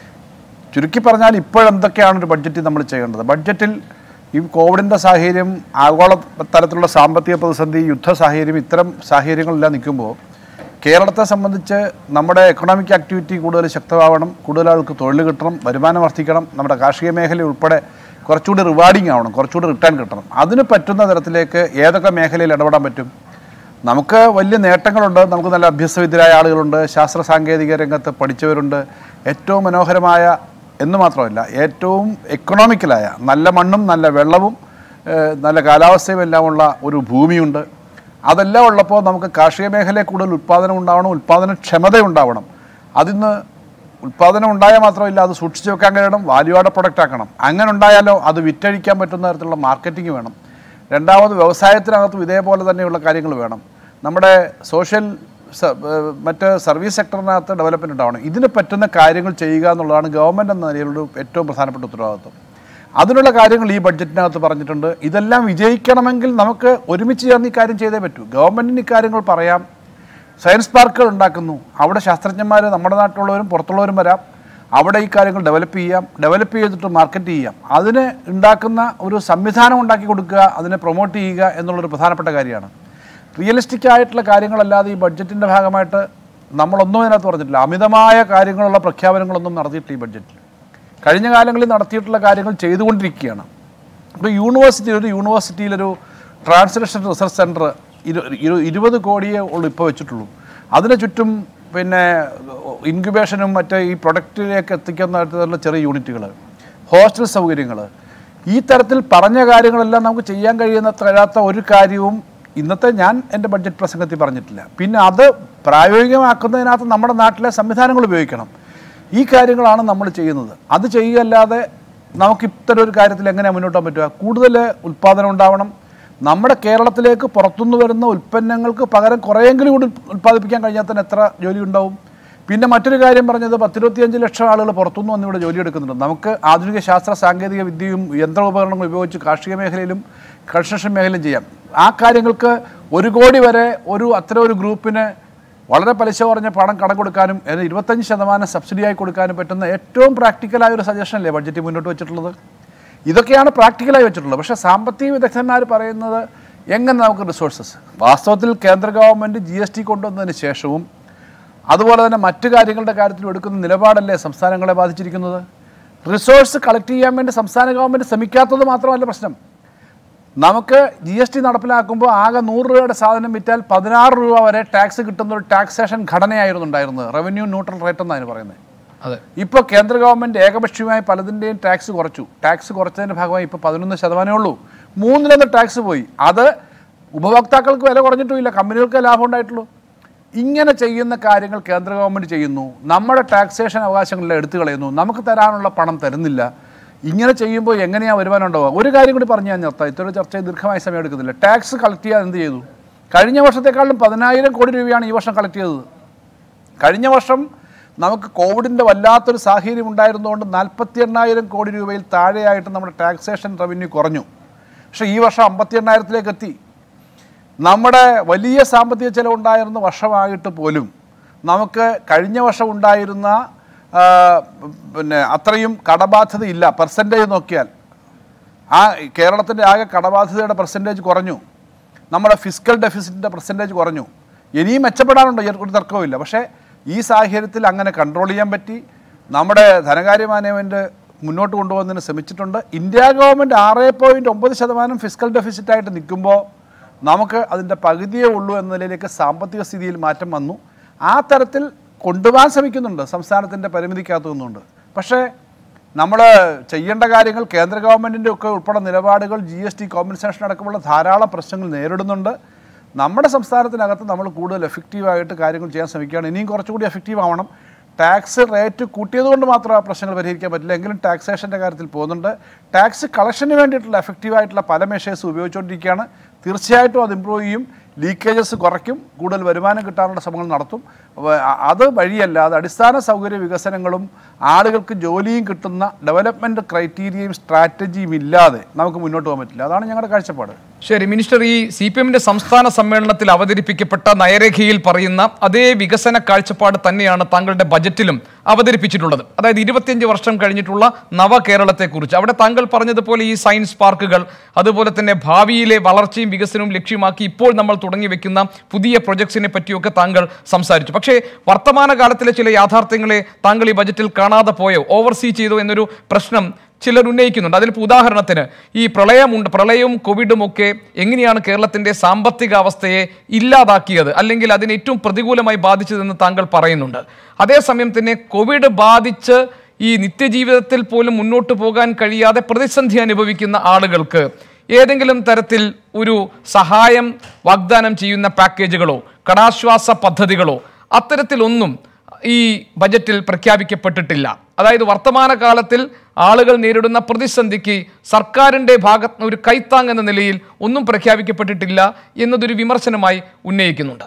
ചുരുക്കി പറഞ്ഞാൽ ഇപ്പോഴെന്തൊക്കെയാണ് ഒരു ബഡ്ജറ്റിൽ നമ്മൾ ചെയ്യേണ്ടത് ബഡ്ജറ്റിൽ ഈ കോവിഡിൻ്റെ സാഹചര്യം ആഗോള തലത്തിലുള്ള സാമ്പത്തിക പ്രതിസന്ധി യുദ്ധ സാഹചര്യം ഇത്തരം സാഹചര്യങ്ങളെല്ലാം നിൽക്കുമ്പോൾ കേരളത്തെ സംബന്ധിച്ച് നമ്മുടെ എക്കണോമിക് ആക്ടിവിറ്റി കൂടുതൽ ശക്തമാവണം കൂടുതൽ ആൾക്ക് തൊഴിൽ കിട്ടണം വരുമാനം വർദ്ധിക്കണം നമ്മുടെ കാർഷിക മേഖല ഉൾപ്പെടെ കുറച്ചുകൂടി റിവാർഡിങ് ആവണം കുറച്ചുകൂടി റിട്ടേൺ കിട്ടണം അതിന് പറ്റുന്ന തരത്തിലേക്ക് ഏതൊക്കെ മേഖലയിൽ ഇടപെടാൻ പറ്റും നമുക്ക് വലിയ നേട്ടങ്ങളുണ്ട് നമുക്ക് നല്ല അഭ്യസ്തവിദ്യരായ ആളുകളുണ്ട് ശാസ്ത്ര സാങ്കേതിക രംഗത്ത് പഠിച്ചവരുണ്ട് ഏറ്റവും മനോഹരമായ എന്ന് മാത്രമല്ല ഏറ്റവും എക്കണോമിക്കലായ നല്ല മണ്ണും നല്ല വെള്ളവും ഏഹ്, നല്ല കാലാവസ്ഥയും എല്ലാമുള്ള ഒരു ഭൂമിയുണ്ട് അതെല്ലാം ഉള്ളപ്പോൾ നമുക്ക് കാർഷിക മേഖലയിൽ കൂടുതൽ ഉൽപ്പാദനം ഉണ്ടാവണം ഉൽപ്പാദനക്ഷമത ഉണ്ടാവണം അതിന്ന് ഉൽപ്പാദനം ഉണ്ടായാൽ മാത്രമല്ല അത് സൂക്ഷിച്ചു വെക്കാൻ കഴിയണം വാല്യൂ ആഡ് പ്രൊഡക്റ്റ് ആക്കണം അങ്ങനെ ഉണ്ടായാലോ അത് വിറ്റഴിക്കാൻ പറ്റുന്ന തരത്തിലുള്ള മാർക്കറ്റിംഗ് വേണം രണ്ടാമത് വ്യവസായത്തിനകത്തും ഇതേപോലെ തന്നെയുള്ള കാര്യങ്ങൾ വേണം നമ്മുടെ സോഷ്യൽ സ- ഏഹ് മറ്റ് സർവീസ് സെക്ടറിനകത്ത് ഡെവലപ്മെൻറ്റ് ഉണ്ടാവണം ഇതിന് പറ്റുന്ന കാര്യങ്ങൾ ചെയ്യുക എന്നുള്ളതാണ് ഗവൺമെൻറ് എന്ന നിലയിലുള്ള ഏറ്റവും പ്രധാനപ്പെട്ട ഉത്തരവാദിത്വം അതിനുള്ള കാര്യങ്ങൾ ഈ ബഡ്ജറ്റിനകത്ത് പറഞ്ഞിട്ടുണ്ട് ഇതെല്ലാം വിജയിക്കണമെങ്കിൽ നമുക്ക് ഒരുമിച്ച് ചേർന്ന് ഈ കാര്യം ചെയ്തേ പറ്റൂ ഗവൺമെൻറ്റിന് ഇക്കാര്യങ്ങൾ പറയാം സയൻസ് പാർക്കുകൾ ഉണ്ടാക്കുന്നു അവിടെ ശാസ്ത്രജ്ഞന്മാർ നമ്മുടെ നാട്ടിലുള്ളവരും പുറത്തുള്ളവരും വരാം അവിടെ ഈ കാര്യങ്ങൾ ഡെവലപ്പ് ചെയ്യാം ഡെവലപ്പ് ചെയ്തിട്ട് മാർക്കറ്റ് ചെയ്യാം അതിന് ഉണ്ടാക്കുന്ന ഒരു സംവിധാനം ഉണ്ടാക്കി കൊടുക്കുക അതിനെ പ്രൊമോട്ട് ചെയ്യുക എന്നുള്ളൊരു പ്രധാനപ്പെട്ട കാര്യമാണ് റിയലിസ്റ്റിക് ആയിട്ടുള്ള കാര്യങ്ങളല്ലാതെ ഈ ബഡ്ജറ്റിൻ്റെ ഭാഗമായിട്ട് നമ്മളൊന്നും അതിനകത്ത് പറഞ്ഞിട്ടില്ല അമിതമായ കാര്യങ്ങളുള്ള പ്രഖ്യാപനങ്ങളൊന്നും നടത്തിയിട്ടില്ല ഈ ബഡ്ജറ്റിൽ കഴിഞ്ഞ കാലങ്ങളിൽ നടത്തിയിട്ടുള്ള കാര്യങ്ങൾ ചെയ്തുകൊണ്ടിരിക്കുകയാണ് ഇപ്പോൾ യൂണിവേഴ്സിറ്റി ഒരു യൂണിവേഴ്സിറ്റിയിലൊരു ട്രാൻസ്ലേഷൻ റിസർച്ച് സെൻറ്റർ ഇരു ഇരു- ഇരുപത് കോടിയേ ഉള്ളൂ ഇപ്പോൾ വെച്ചിട്ടുള്ളൂ അതിന് ചുറ്റും പിന്നെ ഇൻക്യുബേഷനും മറ്റേ ഈ പ്രൊഡക്റ്റിലേക്ക് എത്തിക്കുന്ന തരത്തിലുള്ള ചെറിയ യൂണിറ്റുകൾ ഹോസ്റ്റൽ സൗകര്യങ്ങൾ ഈ തരത്തിൽ പറഞ്ഞ കാര്യങ്ങളെല്ലാം നമുക്ക് ചെയ്യാൻ കഴിയുന്ന കഴിയാത്ത ഒരു കാര്യവും ഇന്നത്തെ ഞാൻ എൻ്റെ ബഡ്ജറ്റ് പ്രസംഗത്തിൽ പറഞ്ഞിട്ടില്ല പിന്നെ അത് പ്രായോഗികമാക്കുന്നതിനകത്ത് നമ്മുടെ നാട്ടിലെ സംവിധാനങ്ങൾ ഉപയോഗിക്കണം ഈ കാര്യങ്ങളാണ് നമ്മൾ ചെയ്യുന്നത് അത് ചെയ്യുകയല്ലാതെ നമുക്ക് ഇത്തരം ഒരു കാര്യത്തിൽ എങ്ങനെ മുന്നോട്ട് പോകാൻ പറ്റുക കൂടുതൽ ഉൽപ്പാദനം ഉണ്ടാവണം നമ്മുടെ കേരളത്തിലേക്ക് പുറത്തുനിന്ന് വരുന്ന ഉൽപ്പന്നങ്ങൾക്ക് പകരം കുറേയെങ്കിലും കൂടി ഉൽപ്പാദിപ്പിക്കാൻ കഴിഞ്ഞാൽ തന്നെ എത്ര ജോലി ഉണ്ടാവും പിന്നെ മറ്റൊരു കാര്യം പറഞ്ഞത് പത്തിരുപത്തിയഞ്ച് ലക്ഷം ആളുകൾ പുറത്തുനിന്ന് വന്ന് ഇവിടെ ജോലി എടുക്കുന്നുണ്ട് നമുക്ക് ആധുനിക ശാസ്ത്ര സാങ്കേതിക വിദ്യയും യന്ത്രോപകരണങ്ങളും ഉപയോഗിച്ച് കാർഷിക മേഖലയിലും കൺസ്ട്രക്ഷൻ മേഖലയിലും ചെയ്യാം ആ കാര്യങ്ങൾക്ക് ഒരു കോടി വരെ ഒരു അത്തരം ഒരു ഗ്രൂപ്പിന് വളരെ പലിശ കുറഞ്ഞ പണം കടം കൊടുക്കാനും അതിന് ഇരുപത്തഞ്ച് ശതമാനം സബ്സിഡിയായി കൊടുക്കാനും പറ്റുന്ന ഏറ്റവും പ്രാക്ടിക്കലായ ഒരു സജഷൻ അല്ലേ ബഡ്ജറ്റ് മുന്നോട്ട് വെച്ചിട്ടുള്ളത് ഇതൊക്കെയാണ് പ്രാക്ടിക്കലായി വെച്ചിട്ടുള്ളത് പക്ഷേ സാമ്പത്തിക വിദഗ്ധന്മാർ പറയുന്നത് എങ്ങനെ നമുക്ക് റിസോഴ്സസ് വാസ്തവത്തിൽ കേന്ദ്ര ഗവൺമെൻറ് ജി എസ് ടി കൊണ്ടുവന്നതിന് ശേഷവും അതുപോലെ തന്നെ മറ്റു കാര്യങ്ങളുടെ കാര്യത്തിൽ എടുക്കുന്ന നിലപാടല്ലേ സംസ്ഥാനങ്ങളെ ബാധിച്ചിരിക്കുന്നത് റിസോഴ്സ് കളക്ട് ചെയ്യാൻ വേണ്ടി സംസ്ഥാന ഗവൺമെൻറ് ശ്രമിക്കാത്തത് മാത്രമല്ല പ്രശ്നം നമുക്ക് ജി എസ് ടി നടപ്പിലാക്കുമ്പോൾ ആകെ നൂറ് രൂപയുടെ സാധനം വിറ്റാൽ പതിനാറ് രൂപ വരെ ടാക്സ് കിട്ടുന്ന ഒരു ടാക്സേഷൻ ഘടനയായിരുന്നു ഉണ്ടായിരുന്നത് റവന്യൂ ന്യൂട്രൽ റേറ്റ് എന്നാണ് പറയുന്നത് അതെ ഇപ്പോൾ കേന്ദ്ര ഗവൺമെൻറ് ഏകപക്ഷീയമായി പലതിൻ്റെയും ടാക്സ് കുറച്ചു ടാക്സ് കുറച്ചതിൻ്റെ ഭാഗമായി ഇപ്പോൾ പതിനൊന്ന് ശതമാനമേ ഉള്ളൂ മൂന്നിലൊന്ന് ടാക്സ് പോയി അത് ഉപഭോക്താക്കൾക്ക് വില കുറഞ്ഞിട്ടുമില്ല കമ്പനികൾക്ക് ലാഭം ഉണ്ടായിട്ടുള്ളൂ ഇങ്ങനെ ചെയ്യുന്ന കാര്യങ്ങൾ കേന്ദ്ര ഗവൺമെൻറ് ചെയ്യുന്നു നമ്മുടെ ടാക്സേഷൻ അവകാശങ്ങളെല്ലാം എടുത്തു കളയുന്നു നമുക്ക് തരാനുള്ള പണം തരുന്നില്ല ഇങ്ങനെ ചെയ്യുമ്പോൾ എങ്ങനെയാണ് വരുമാനം ഉണ്ടാവുക ഒരു കാര്യം കൂടി പറഞ്ഞു ഞാൻ നിർത്താം ഇത്തരം ചർച്ച ദീർഘമായ സമയം എടുക്കുന്നില്ല ടാക്സ് കളക്ട് ചെയ്യാൻ എന്ത് ചെയ്തു കഴിഞ്ഞ വർഷത്തെക്കാളും പതിനായിരം കോടി രൂപയാണ് ഈ വർഷം കളക്ട് ചെയ്തത് കഴിഞ്ഞ വർഷം നമുക്ക് കോവിഡിൻ്റെ വല്ലാത്തൊരു സാഹചര്യം ഉണ്ടായിരുന്നുകൊണ്ട് നാൽപ്പത്തി എണ്ണായിരം കോടി രൂപയിൽ താഴെയായിട്ട് നമ്മുടെ ടാക്സേഷൻ റവന്യൂ കുറഞ്ഞു പക്ഷേ ഈ വർഷം അമ്പത്തി എണ്ണായിരത്തിലേക്ക് എത്തി നമ്മുടെ വലിയ സാമ്പത്തിക ചെലവുണ്ടായിരുന്ന വർഷമായിട്ട് പോലും നമുക്ക് കഴിഞ്ഞ വർഷം ഉണ്ടായിരുന്ന ആ, പിന്നെ അത്രയും കടബാധ്യത ഇല്ല പെർസെൻറ്റേജ് നോക്കിയാൽ ആ കേരളത്തിൻ്റെ ആകെ കടബാധ്യതയുടെ പെർസെൻറ്റേജ് കുറഞ്ഞു നമ്മുടെ ഫിസിക്കൽ ഡെഫിസിറ്റിൻ്റെ പെർസെൻറ്റേജ് കുറഞ്ഞു ഇനിയും മെച്ചപ്പെടാനുണ്ട് ഈ ഒരു തർക്കവുമില്ല പക്ഷേ ഈ സാഹചര്യത്തിൽ അങ്ങനെ കൺട്രോൾ ചെയ്യാൻ പറ്റി നമ്മുടെ ധനകാര്യ മാനേജ്മെൻറ്റ് മുന്നോട്ട് കൊണ്ടുപോകുന്നതിന് ശ്രമിച്ചിട്ടുണ്ട് ഇന്ത്യ ഗവൺമെൻറ് ആറ് പോയിൻറ്റ് ഒമ്പത് ശതമാനം ഫിസിക്കൽ ഡെഫിസിറ്റായിട്ട് നിൽക്കുമ്പോൾ നമുക്ക് അതിൻ്റെ പകുതിയേ ഉള്ളൂ എന്ന നിലയിലേക്ക് സാമ്പത്തിക സ്ഥിതിയിൽ മാറ്റം വന്നു ആ തരത്തിൽ കൊണ്ടുപോകാൻ ശ്രമിക്കുന്നുണ്ട് സംസ്ഥാനത്തിൻ്റെ പരിമിതിക്കകത്തു നിന്നുണ്ട് പക്ഷേ നമ്മൾ ചെയ്യേണ്ട കാര്യങ്ങൾ കേന്ദ്ര ഗവൺമെൻറ്റിൻ്റെ ഒക്കെ ഉൾപ്പെടെ നിലപാടുകൾ ജി എസ് ടി കോമ്പൻസേഷൻ അടക്കമുള്ള ധാരാളം പ്രശ്നങ്ങൾ നേരിടുന്നുണ്ട് നമ്മുടെ സംസ്ഥാനത്തിനകത്ത് നമ്മൾ കൂടുതൽ എഫക്റ്റീവായിട്ട് കാര്യങ്ങൾ ചെയ്യാൻ ശ്രമിക്കുകയാണ് ഇനിയും കുറച്ചുകൂടി എഫക്റ്റീവ് ആവണം ടാക്സ് റേറ്റ് കൂട്ടിയത് കൊണ്ട് മാത്രം ആ പ്രശ്നങ്ങൾ പരിഹരിക്കാൻ പറ്റില്ല എങ്കിലും ടാക്സേഷൻ്റെ കാര്യത്തിൽ പോകുന്നുണ്ട് ടാക്സ് കളക്ഷന് വേണ്ടിയിട്ടുള്ള എഫക്റ്റീവായിട്ടുള്ള പല മെഷേഴ്സ് ഉപയോഗിച്ചുകൊണ്ടിരിക്കുകയാണ് തീർച്ചയായിട്ടും അത് ഇമ്പ്രൂവ് ചെയ്യും ലീക്കേജസ് കുറയ്ക്കും കൂടുതൽ വരുമാനം കിട്ടാനുള്ള ശ്രമങ്ങൾ നടത്തും അപ്പോൾ അ- അത് വഴിയല്ലാതെ അടിസ്ഥാന സൗകര്യ വികസനങ്ങളും ആളുകൾക്ക് ജോലിയും കിട്ടുന്ന ഡെവലപ്മെൻറ്റ് ക്രൈറ്റീരിയയും സ്ട്രാറ്റജിയും ഇല്ലാതെ നമുക്ക് മുന്നോട്ട് പോകാൻ പറ്റില്ല അതാണ് ഞങ്ങളുടെ കാഴ്ചപ്പാട് ശരി മിനിസ്റ്റർ ഈ സി പി എമ്മിന്റെ സംസ്ഥാന സമ്മേളനത്തിൽ അവതരിപ്പിക്കപ്പെട്ട നയരേഖയിൽ പറയുന്ന അതേ വികസന കാഴ്ചപ്പാട് തന്നെയാണ് താങ്കളുടെ ബജറ്റിലും അവതരിപ്പിച്ചിട്ടുള്ളത് അതായത് ഇരുപത്തിയഞ്ച് വർഷം കഴിഞ്ഞിട്ടുള്ള നവകേരളത്തെക്കുറിച്ച് അവിടെ താങ്കൾ പറഞ്ഞതുപോലെ ഈ സയൻസ് പാർക്കുകൾ അതുപോലെ തന്നെ ഭാവിയിലെ വളർച്ചയും വികസനവും ലക്ഷ്യമാക്കി ഇപ്പോൾ നമ്മൾ തുടങ്ങി വെക്കുന്ന പുതിയ പ്രൊജക്ട്സിനെ പറ്റിയൊക്കെ താങ്കൾ സംസാരിച്ചു പക്ഷേ വർത്തമാനകാലത്തിലെ ചില യാഥാർത്ഥ്യങ്ങളെ താങ്കൾ ഈ ബജറ്റിൽ കാണാതെ പോയോ ഓവർസീ ചെയ്തോ എന്നൊരു പ്രശ്നം ചിലർ ഉന്നയിക്കുന്നുണ്ട് അതിലിപ്പോൾ ഉദാഹരണത്തിന് ഈ പ്രളയമുണ്ട് പ്രളയവും കോവിഡും ഒക്കെ എങ്ങനെയാണ് കേരളത്തിന്റെ സാമ്പത്തിക അവസ്ഥയെ ഇല്ലാതാക്കിയത് അല്ലെങ്കിൽ അതിനെ ഏറ്റവും പ്രതികൂലമായി ബാധിച്ചതെന്ന് താങ്കൾ പറയുന്നുണ്ട് അതേസമയം തന്നെ കോവിഡ് ബാധിച്ച് ഈ നിത്യജീവിതത്തിൽ പോലും മുന്നോട്ട് പോകാൻ കഴിയാതെ പ്രതിസന്ധി അനുഭവിക്കുന്ന ആളുകൾക്ക് ഏതെങ്കിലും തരത്തിൽ ഒരു സഹായം വാഗ്ദാനം ചെയ്യുന്ന പാക്കേജുകളോ കടാശ്വാസ പദ്ധതികളോ അത്തരത്തിലൊന്നും ഈ ബജറ്റിൽ പ്രഖ്യാപിക്കപ്പെട്ടിട്ടില്ല അതായത് വർത്തമാനകാലത്തിൽ ആളുകൾ നേരിടുന്ന പ്രതിസന്ധിക്ക് സർക്കാരിൻ്റെ ഭാഗത്ത് നിന്ന് ഒരു കൈത്താങ് എന്ന നിലയിൽ ഒന്നും പ്രഖ്യാപിക്കപ്പെട്ടിട്ടില്ല എന്നതൊരു വിമർശനമായി ഉന്നയിക്കുന്നുണ്ട്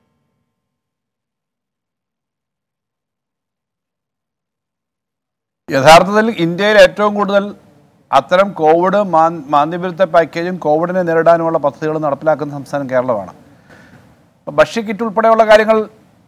യഥാർത്ഥത്തിൽ ഇന്ത്യയിൽ ഏറ്റവും കൂടുതൽ അത്തരം കോവിഡ് മാ- മാന്ദ്യവിരുദ്ധ പാക്കേജും കോവിഡിനെ നേരിടാനുമുള്ള പദ്ധതികൾ നടപ്പിലാക്കുന്ന സംസ്ഥാനം കേരളമാണ് അപ്പോൾ ഭക്ഷ്യ കിറ്റ് ഉൾപ്പെടെയുള്ള കാര്യങ്ങൾ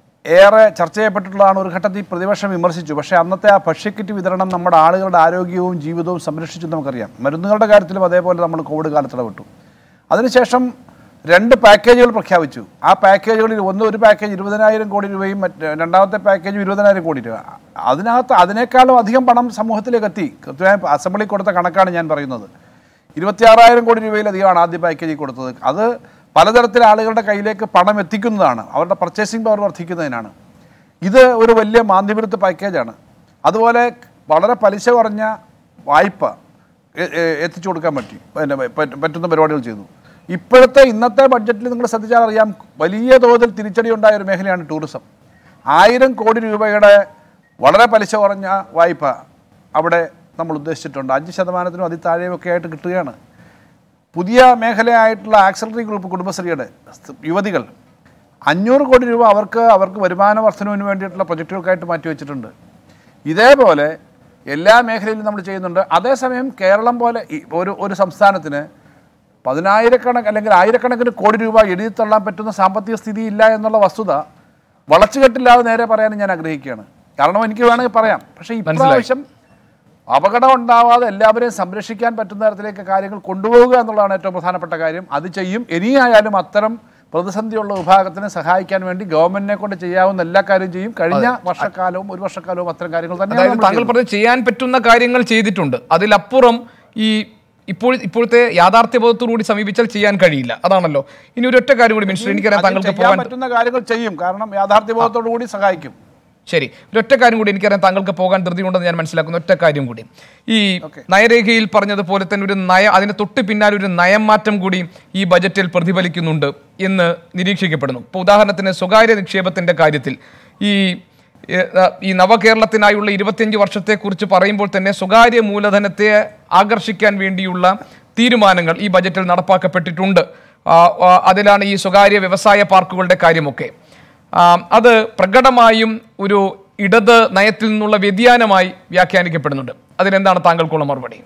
ഏറെ ചർച്ച ചെയ്യപ്പെട്ടിട്ടുള്ളതാണ് ഒരു ഘട്ടത്തിൽ പ്രതിപക്ഷം വിമർശിച്ചു പക്ഷേ അന്നത്തെ ആ ഭക്ഷ്യ കിറ്റ് വിതരണം നമ്മുടെ ആളുകളുടെ ആരോഗ്യവും ജീവിതവും സംരക്ഷിച്ചു നമുക്കറിയാം മരുന്നുകളുടെ കാര്യത്തിലും അതേപോലെ നമ്മൾ കോവിഡ് കാലത്ത് ഇടപെട്ടു അതിനുശേഷം രണ്ട് പാക്കേജുകൾ പ്രഖ്യാപിച്ചു ആ പാക്കേജുകളിൽ ഒന്ന് ഒരു പാക്കേജ് ഇരുപതിനായിരം കോടി രൂപയും മറ്റ് രണ്ടാമത്തെ പാക്കേജ് ഇരുപതിനായിരം കോടി രൂപ അതിനകത്ത് അതിനേക്കാളും അധികം പണം സമൂഹത്തിലേക്ക് എത്തി കൃത്യമായ അസംബ്ലി കൊടുത്ത കണക്കാണ് ഞാൻ പറയുന്നത് ഇരുപത്തിയാറായിരം കോടി രൂപയിലധികമാണ് ആദ്യ പാക്കേജിൽ കൊടുത്തത് അത് പലതരത്തിൽ ആളുകളുടെ കയ്യിലേക്ക് പണം എത്തിക്കുന്നതാണ് അവരുടെ പർച്ചേസിംഗ് പവർ വർദ്ധിക്കുന്നതിനാണ് ഇത് ഒരു വലിയ മാന്ദ്യവിരുദ്ധ പാക്കേജാണ് അതുപോലെ വളരെ പലിശ കുറഞ്ഞ വായ്പ എ- എ- എത്തിച്ചു കൊടുക്കാൻ പറ്റി പിന്നെ പറ്റ- പറ്റുന്ന പരിപാടികൾ ചെയ്തു ഇപ്പോഴത്തെ ഇന്നത്തെ ബഡ്ജറ്റിൽ നിങ്ങൾ ശ്രദ്ധിച്ചാൽ അറിയാം വലിയ തോതിൽ തിരിച്ചടി ഉണ്ടായ ഒരു മേഖലയാണ് ടൂറിസം ആയിരം കോടി രൂപയുടെ വളരെ പലിശ കുറഞ്ഞ വായ്പ അവിടെ നമ്മൾ ഉദ്ദേശിച്ചിട്ടുണ്ട് അഞ്ച് ശതമാനത്തിനും അതിൽ താഴെയൊക്കെ ആയിട്ട് കിട്ടുകയാണ് പുതിയ മേഖലയായിട്ടുള്ള ആക്സലറി ഗ്രൂപ്പ് കുടുംബശ്രീയുടെ സ് യുവതികൾ അഞ്ഞൂറ് കോടി രൂപ അവർക്ക് അവർക്ക് വരുമാന വർധനവിന് വേണ്ടിയിട്ടുള്ള പ്രൊജക്റ്റുകൾക്കായിട്ട് മാറ്റിവെച്ചിട്ടുണ്ട് ഇതേപോലെ എല്ലാ മേഖലയിലും നമ്മൾ ചെയ്യുന്നുണ്ട് അതേസമയം കേരളം പോലെ ഈ ഒരു ഒരു സംസ്ഥാനത്തിന് പതിനായിരക്കണക്ക് അല്ലെങ്കിൽ ആയിരക്കണക്കിന് കോടി രൂപ എഴുതിത്തള്ളാൻ പറ്റുന്ന സാമ്പത്തിക സ്ഥിതി ഇല്ല എന്നുള്ള വസ്തുത വളച്ചുകെട്ടില്ലാതെ നേരെ പറയാൻ ഞാൻ ആഗ്രഹിക്കുകയാണ് കാരണം എനിക്ക് വേണമെങ്കിൽ പറയാം പക്ഷേ ഇപ്രാവശ്യം അപകടം ഉണ്ടാവാതെ എല്ലാവരെയും സംരക്ഷിക്കാൻ പറ്റുന്ന തരത്തിലേക്ക് കാര്യങ്ങൾ കൊണ്ടുപോകുക എന്നുള്ളതാണ് ഏറ്റവും പ്രധാനപ്പെട്ട കാര്യം അത് ചെയ്യും ഇനിയായാലും അത്തരം പ്രതിസന്ധിയുള്ള വിഭാഗത്തിനെ സഹായിക്കാൻ വേണ്ടി ഗവൺമെന്റിനെ കൊണ്ട് ചെയ്യാവുന്ന എല്ലാ കാര്യവും ചെയ്യും കഴിഞ്ഞ വർഷക്കാലവും ഒരു വർഷക്കാലവും അത്തരം കാര്യങ്ങൾ അതായത് തന്നെയാണ് താങ്കൾ നമ്മൾ പറഞ്ഞ ചെയ്യാൻ പറ്റുന്ന കാര്യങ്ങൾ ചെയ്തിട്ടുണ്ട് അതിലപ്പുറം ഈ ഇപ്പോൾ ഇപ്പോഴത്തെ യാഥാർത്ഥ്യബോധത്തോടുകൂടി സമീപിച്ചാൽ ചെയ്യാൻ കഴിയില്ല അതാണല്ലോ ഇനി ഒരു ഒറ്റ കാര്യം കൂടി മിനിസ്റ്റർ എനിക്കറിയാം അതിൽ താങ്കൾക്ക് ചെയ്യാൻ പോകാൻ പറ്റുന്ന കാര്യങ്ങൾ ചെയ്യും കാരണം യാഥാർത്ഥ്യബോധത്തോടു കൂടി സഹായിക്കും ശരി ഒരൊറ്റ കാര്യം കൂടി എനിക്കറിയാം താങ്കൾക്ക് പോകാൻ ധൃതിയുണ്ടെന്ന് ഞാൻ മനസ്സിലാക്കുന്നു ഒറ്റ കാര്യം കൂടി ഈ നയരേഖയിൽ പറഞ്ഞതുപോലെ തന്നെ ഒരു നയ അതിന് തൊട്ട് പിന്നാലെ ഒരു നയം മാറ്റം കൂടി ഈ ബജറ്റിൽ പ്രതിഫലിക്കുന്നുണ്ട് എന്ന് നിരീക്ഷിക്കപ്പെടുന്നു ഇപ്പോൾ ഉദാഹരണത്തിന് സ്വകാര്യ നിക്ഷേപത്തിന്റെ കാര്യത്തിൽ ഈ ഏഹ്, ഈ നവകേരളത്തിനായുള്ള ഇരുപത്തിയഞ്ച് വർഷത്തെക്കുറിച്ച് പറയുമ്പോൾ തന്നെ സ്വകാര്യ മൂലധനത്തെ ആകർഷിക്കാൻ വേണ്ടിയുള്ള തീരുമാനങ്ങൾ ഈ ബജറ്റിൽ നടപ്പാക്കപ്പെട്ടിട്ടുണ്ട് ആ, ആ, അതിലാണ് ഈ സ്വകാര്യ വ്യവസായ പാർക്കുകളുടെ കാര്യമൊക്കെ ആ, അത് പ്രകടമായും ഒരു ഇടത് നയത്തിൽ നിന്നുള്ള വ്യതിയാനമായി വ്യാഖ്യാനിക്കപ്പെടുന്നുണ്ട് അതിനെന്താണ് താങ്കൾക്കുള്ള മറുപടി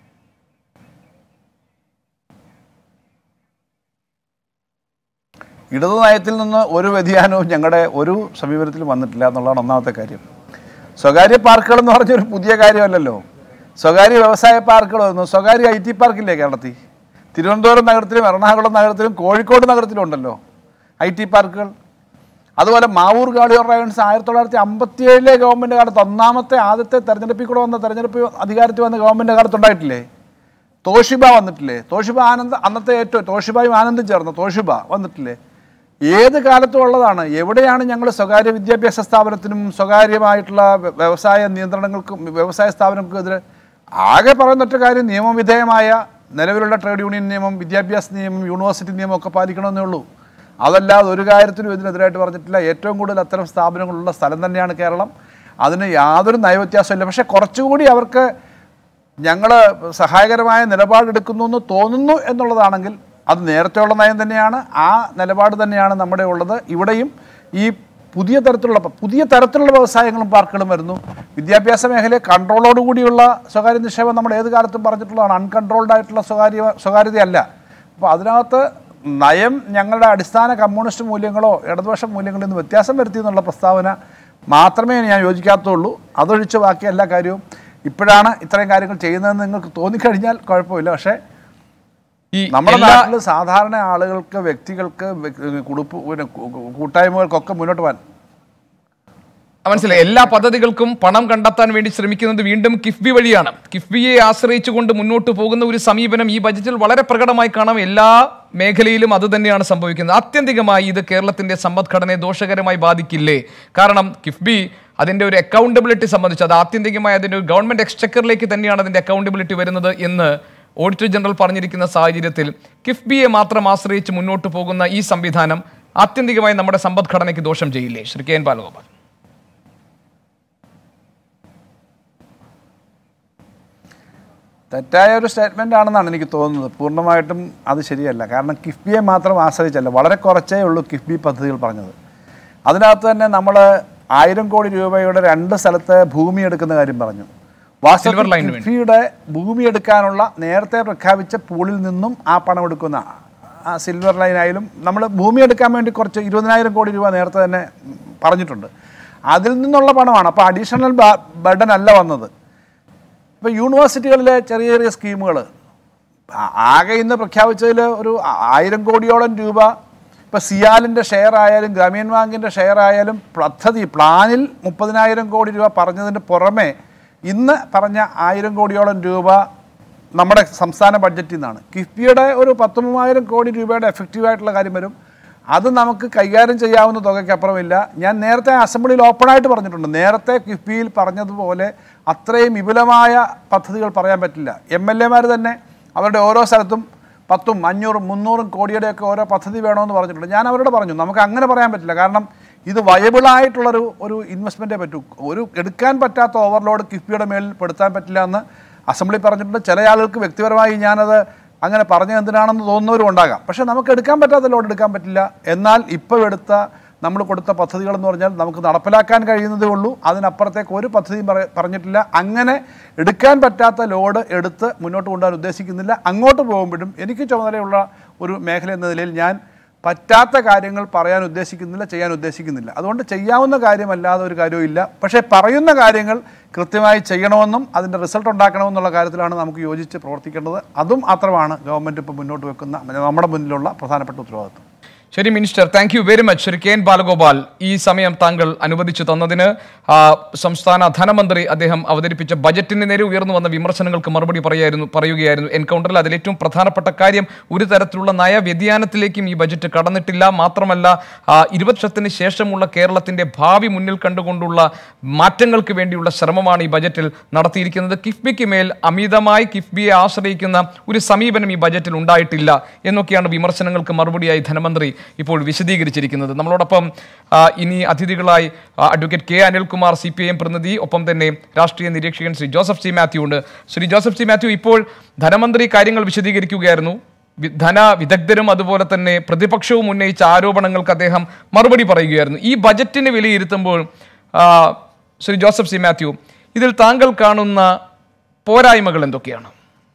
ഇടതു നയത്തിൽ നിന്ന് ഒരു വ്യതിയാനവും ഞങ്ങളുടെ ഒരു സമീപനത്തിലും വന്നിട്ടില്ല എന്നുള്ളതാണ് ഒന്നാമത്തെ കാര്യം സ്വകാര്യ പാർക്കുകൾ എന്ന് പറഞ്ഞൊരു പുതിയ കാര്യമല്ലല്ലോ സ്വകാര്യ വ്യവസായ പാർക്കുകൾ വന്നു സ്വകാര്യ ഐ ടി പാർക്കില്ലേ കേരളത്തിൽ തിരുവനന്തപുരം നഗരത്തിലും എറണാകുളം നഗരത്തിലും കോഴിക്കോട് നഗരത്തിലും ഉണ്ടല്ലോ ഐ ടി പാർക്കുകൾ അതുപോലെ മാവൂർ ഗാഡി റയൻസ് ആയിരത്തി തൊള്ളായിരത്തി അമ്പത്തി ഏഴിലെ ഗവൺമെൻറ് കാലത്ത് ഒന്നാമത്തെ ആദ്യത്തെ തെരഞ്ഞെടുപ്പിൽ കൂടെ വന്ന തെരഞ്ഞെടുപ്പ് അധികാരത്തിൽ വന്ന ഗവൺമെൻറ് കാലത്ത് ഉണ്ടായിട്ടില്ലേ തോഷിബ വന്നിട്ടില്ലേ തോഷിബ ആനന്ദ് അന്നത്തെ ഏറ്റവും തോഷിബയും ആനന്ദും ചേർന്ന് തോഷിബ വന്നിട്ടില്ലേ ഏത് കാലത്തും ഉള്ളതാണ് എവിടെയാണ് ഞങ്ങൾ സ്വകാര്യ വിദ്യാഭ്യാസ സ്ഥാപനത്തിനും സ്വകാര്യമായിട്ടുള്ള വ്യ- വ്യവസായ നിയന്ത്രണങ്ങൾക്കും വ്യവസായ സ്ഥാപനങ്ങൾക്കും എതിരെ ആകെ പറയുന്ന ഒറ്റ കാര്യം നിയമവിധേയമായ നിലവിലുള്ള ട്രേഡ് യൂണിയൻ നിയമം വിദ്യാഭ്യാസ നിയമം യൂണിവേഴ്സിറ്റി നിയമം ഒക്കെ പാലിക്കണമെന്നേ ഉള്ളൂ അതല്ലാതെ ഒരു കാര്യത്തിനും ഇതിനെതിരായിട്ട് പറഞ്ഞിട്ടില്ല ഏറ്റവും കൂടുതൽ അത്തരം സ്ഥാപനങ്ങളുള്ള സ്ഥലം തന്നെയാണ് കേരളം അതിന് യാതൊരു നയവ്യത്യാസമില്ല പക്ഷേ കുറച്ചുകൂടി അവർക്ക് ഞങ്ങൾ സഹായകരമായ നിലപാടെടുക്കുന്നു എന്ന് തോന്നുന്നു എന്നുള്ളതാണെങ്കിൽ അത് നേരത്തെയുള്ള നയം തന്നെയാണ് ആ നിലപാട് തന്നെയാണ് നമ്മുടെ ഉള്ളത് ഇവിടെയും ഈ പുതിയ തരത്തിലുള്ള പുതിയ തരത്തിലുള്ള വ്യവസായങ്ങളും പാർക്കുകളും വരുന്നു വിദ്യാഭ്യാസ മേഖലയെ കൺട്രോളോടുകൂടിയുള്ള സ്വകാര്യ നിക്ഷേപം നമ്മൾ ഏത് കാലത്തും പറഞ്ഞിട്ടുള്ളതാണ് അൺകൺട്രോൾഡ് ആയിട്ടുള്ള സ്വകാര്യ സ്വകാര്യതയല്ല അപ്പോൾ അതിനകത്ത് നയം ഞങ്ങളുടെ അടിസ്ഥാന കമ്മ്യൂണിസ്റ്റ് മൂല്യങ്ങളോ ഇടതുപക്ഷ മൂല്യങ്ങളിൽ നിന്ന് വ്യത്യാസം വരുത്തി എന്നുള്ള പ്രസ്താവന മാത്രമേ ഞാൻ യോജിക്കാത്തുള്ളൂ അതൊഴിച്ച് ബാക്കി എല്ലാ കാര്യവും ഇപ്പോഴാണ് ഇത്രയും കാര്യങ്ങൾ ചെയ്യുന്നതെന്ന് നിങ്ങൾക്ക് തോന്നിക്കഴിഞ്ഞാൽ കുഴപ്പമില്ല പക്ഷേ ഈ നമ്മുടെ എല്ലാ നാട്ടിൽ സാധാരണ ആളുകൾക്ക് വ്യക്തികൾക്ക് വ്യ- കുടുപ്പ് പിന്നെ കൂ- കൂ- കൂട്ടായ്മകൾക്കൊക്കെ മുന്നോട്ട് പോകാൻ മനസ്സിലായി എല്ലാ പദ്ധതികൾക്കും പണം കണ്ടെത്താൻ വേണ്ടി ശ്രമിക്കുന്നത് വീണ്ടും കിഫ്ബി വഴിയാണ് കിഫ്ബിയെ ആശ്രയിച്ചുകൊണ്ട് മുന്നോട്ട് പോകുന്ന ഒരു സമീപനം ഈ ബജറ്റിൽ വളരെ പ്രകടമായി കാണാം എല്ലാ മേഖലയിലും അത് തന്നെയാണ് സംഭവിക്കുന്നത് ആത്യന്തികമായി ഇത് കേരളത്തിന്റെ സമ്പദ്ഘടനയെ ദോഷകരമായി ബാധിക്കില്ലേ കാരണം കിഫ്ബി അതിന്റെ ഒരു അക്കൗണ്ടബിലിറ്റി സംബന്ധിച്ച് അത് ആത്യന്തികമായി അതിന്റെ ഒരു ഗവൺമെന്റ് എക്സ്ചക്കറിലേക്ക് തന്നെയാണ് അതിന്റെ അക്കൗണ്ടബിലിറ്റി വരുന്നത് എന്ന് ഓഡിറ്റർ ജനറൽ പറഞ്ഞിരിക്കുന്ന സാഹചര്യത്തിൽ കിഫ്ബിയെ മാത്രം ആശ്രയിച്ച് മുന്നോട്ട് പോകുന്ന ഈ സംവിധാനം ആത്യന്തികമായി നമ്മുടെ സമ്പദ്ഘടനയ്ക്ക് ദോഷം ചെയ്യില്ലേ ശ്രീ കെ എൻ ബാലഗോപാൽ തെറ്റായ ഒരു സ്റ്റേറ്റ്മെൻ്റ് ആണെന്നാണ് എനിക്ക് തോന്നുന്നത് പൂർണ്ണമായിട്ടും അത് ശരിയല്ല കാരണം കിഫ്ബിയെ മാത്രം ആശ്രയിച്ചല്ല വളരെ കുറച്ചേ ഉള്ളൂ കിഫ്ബി പദ്ധതികൾ പറഞ്ഞത് അതിനകത്ത് തന്നെ നമ്മൾ ആയിരം കോടി രൂപയുടെ രണ്ട് സ്ഥലത്ത് ഭൂമി എടുക്കുന്ന കാര്യം പറഞ്ഞു Silver വാസ്തവത്തിൽ line ന് വേണ്ടി. കിഫ്ബിയുടെ ഭൂമി എടുക്കാനുള്ള നേരത്തെ പ്രഖ്യാപിച്ച പൂളിൽ നിന്നും ആ പണം എടുക്കുന്ന ആ സിൽവർ ലൈൻ ആയാലും നമ്മൾ ഭൂമി എടുക്കാൻ വേണ്ടി കുറച്ച് ഇരുപതിനായിരം കോടി രൂപ നേരത്തെ തന്നെ പറഞ്ഞിട്ടുണ്ട് അതിൽ നിന്നുള്ള പണമാണ് അപ്പോൾ അഡീഷണൽ ബർഡൻ അല്ല വന്നത് ഇപ്പോൾ യൂണിവേഴ്സിറ്റികളിലെ ചെറിയ ചെറിയ സ്കീമുകൾ ആകെ ഇന്ന് പ്രഖ്യാപിച്ചതിൽ ഒരു ആ- ആയിരം കോടിയോളം രൂപ ഇപ്പോൾ സിയാലിൻ്റെ ഷെയർ ആയാലും ഗ്രാമീൺ ബാങ്കിൻ്റെ ഷെയർ ആയാലും പദ്ധതി പ്ലാനിൽ മുപ്പതിനായിരം കോടി രൂപ പറഞ്ഞതിന് പുറമെ ഇന്ന് പറഞ്ഞ ആയിരം കോടിയോളം രൂപ നമ്മുടെ സംസ്ഥാന ബഡ്ജറ്റിൽ നിന്നാണ് കിഫ്ബിയുടെ ഒരു പത്ത് മൂവായിരം കോടി രൂപയുടെ എഫക്റ്റീവായിട്ടുള്ള കാര്യം വരും അത് നമുക്ക് കൈകാര്യം ചെയ്യാവുന്ന തുകയ്ക്കപ്പുറമില്ല ഞാൻ നേരത്തെ അസംബ്ലിയിൽ ഓപ്പണായിട്ട് പറഞ്ഞിട്ടുണ്ട് നേരത്തെ കിഫ്ബിയിൽ പറഞ്ഞതുപോലെ അത്രയും വിപുലമായ പദ്ധതികൾ പറയാൻ പറ്റില്ല എം എൽ എമാർ തന്നെ അവരുടെ ഓരോ സ്ഥലത്തും പത്തും അഞ്ഞൂറും മുന്നൂറും കോടിയുടെയൊക്കെ ഓരോ പദ്ധതി വേണമെന്ന് പറഞ്ഞിട്ടുണ്ട് ഞാൻ അവരോട് പറഞ്ഞു നമുക്ക് അങ്ങനെ പറയാൻ പറ്റില്ല കാരണം ഇത് വയബിളായിട്ടുള്ളൊരു ഒരു ഇൻവെസ്റ്റ്മെൻറ്റേ പറ്റൂ ഒരു എടുക്കാൻ പറ്റാത്ത ഓവർലോഡ് കിഫ്ബിയുടെ മേളിൽ പെടുത്താൻ പറ്റില്ല എന്ന് അസംബ്ലി പറഞ്ഞിട്ടുണ്ട് ചില ആളുകൾക്ക് വ്യക്തിപരമായി ഞാനത് അങ്ങനെ പറഞ്ഞത് എന്തിനാണെന്ന് തോന്നുന്നവരും ഉണ്ടാകാം പക്ഷേ നമുക്ക് എടുക്കാൻ പറ്റാത്ത ലോഡ് എടുക്കാൻ പറ്റില്ല എന്നാൽ ഇപ്പോൾ എടുത്ത നമ്മൾ കൊടുത്ത പദ്ധതികളെന്ന് പറഞ്ഞാൽ നമുക്ക് നടപ്പിലാക്കാൻ കഴിയുന്നതേ ഉള്ളൂ അതിനപ്പുറത്തേക്ക് ഒരു പദ്ധതിയും പറ- പറഞ്ഞിട്ടില്ല അങ്ങനെ എടുക്കാൻ പറ്റാത്ത ലോഡ് എടുത്ത് മുന്നോട്ട് കൊണ്ടുപോകാൻ ഉദ്ദേശിക്കുന്നില്ല അങ്ങോട്ട് പോകുമ്പോഴും എനിക്ക് ചുമതലയുള്ള ഒരു മേഖല എന്ന നിലയിൽ ഞാൻ പറ്റാത്ത കാര്യങ്ങൾ പറയാൻ ഉദ്ദേശിക്കുന്നില്ല ചെയ്യാൻ ഉദ്ദേശിക്കുന്നില്ല അതുകൊണ്ട് ചെയ്യാവുന്ന കാര്യമല്ലാതെ ഒരു കാര്യവും ഇല്ല പക്ഷേ പറയുന്ന കാര്യങ്ങൾ കൃത്യമായി ചെയ്യണമെന്നും അതിൻ്റെ റിസൾട്ട് ഉണ്ടാക്കണമെന്നുള്ള കാര്യത്തിലാണ് നമുക്ക് യോജിച്ച് പ്രവർത്തിക്കേണ്ടത് അതും മാത്രമാണ് ഗവൺമെൻറ് ഇപ്പോൾ മുന്നോട്ട് വെക്കുന്ന നമ്മുടെ മുന്നിലുള്ള പ്രധാനപ്പെട്ട ഉത്തരവാദിത്വം ശരി minister thank you very much Shri K N Balagopal ഈ സമയം താങ്കൾ അനുവദിച്ചു തന്നതിന് ആ, സംസ്ഥാന ധനമന്ത്രി അദ്ദേഹം അവതരിപ്പിച്ച ബജറ്റിന് നേരെ ഉയർന്നു വന്ന വിമർശനങ്ങൾക്ക് മറുപടി പറയായിരുന്നു പറയുകയായിരുന്നു എൻകൗണ്ടറിൽ അതിലേറ്റവും പ്രധാനപ്പെട്ട കാര്യം ഒരു തരത്തിലുള്ള നയവ്യതിയാനത്തിലേക്കും ഈ ബജറ്റ് കടന്നിട്ടില്ല മാത്രമല്ല ആ, ഇരുപത് വർഷത്തിന് ശേഷമുള്ള കേരളത്തിന്റെ ഭാവി മുന്നിൽ കണ്ടുകൊണ്ടുള്ള മാറ്റങ്ങൾക്ക് വേണ്ടിയുള്ള ശ്രമമാണ് ഈ ബജറ്റിൽ നടത്തിയിരിക്കുന്നത് കിഫ്ബിക്ക് മേൽ അമിതമായി കിഫ്ബിയെ ആശ്രയിക്കുന്ന ഒരു സമീപനം ഈ ബജറ്റിൽ ഉണ്ടായിട്ടില്ല എന്നൊക്കെയാണ് വിമർശനങ്ങൾക്ക് മറുപടിയായി ധനമന്ത്രി ഇപ്പോൾ വിശദീകരിച്ചിരിക്കുന്നത് നമ്മളോടൊപ്പം ആ, ഇനി അതിഥികളായി ആ, advocate K Anilkumar C P I M പ്രതിനിധി ഒപ്പം തന്നെ രാഷ്ട്രീയ നിരീക്ഷകൻ ശ്രീ ജോസഫ് സി മാത്യു ഉണ്ട് ശ്രീ ജോസഫ് സി മാത്യു ഇപ്പോൾ ധനമന്ത്രി കാര്യങ്ങൾ വിശദീകരിക്കുകയായിരുന്നു വി- ധന വിദഗ്ധരും അതുപോലെ തന്നെ പ്രതിപക്ഷവും ഉന്നയിച്ച ആരോപണങ്ങൾക്ക് അദ്ദേഹം മറുപടി പറയുകയായിരുന്നു ഈ ബജറ്റിനെ വിലയിരുത്തുമ്പോൾ ആ, ശ്രീ ജോസഫ് സി മാത്യു ഇതിൽ താങ്കൾ കാണുന്ന പോരായ്മകൾ എന്തൊക്കെയാണ്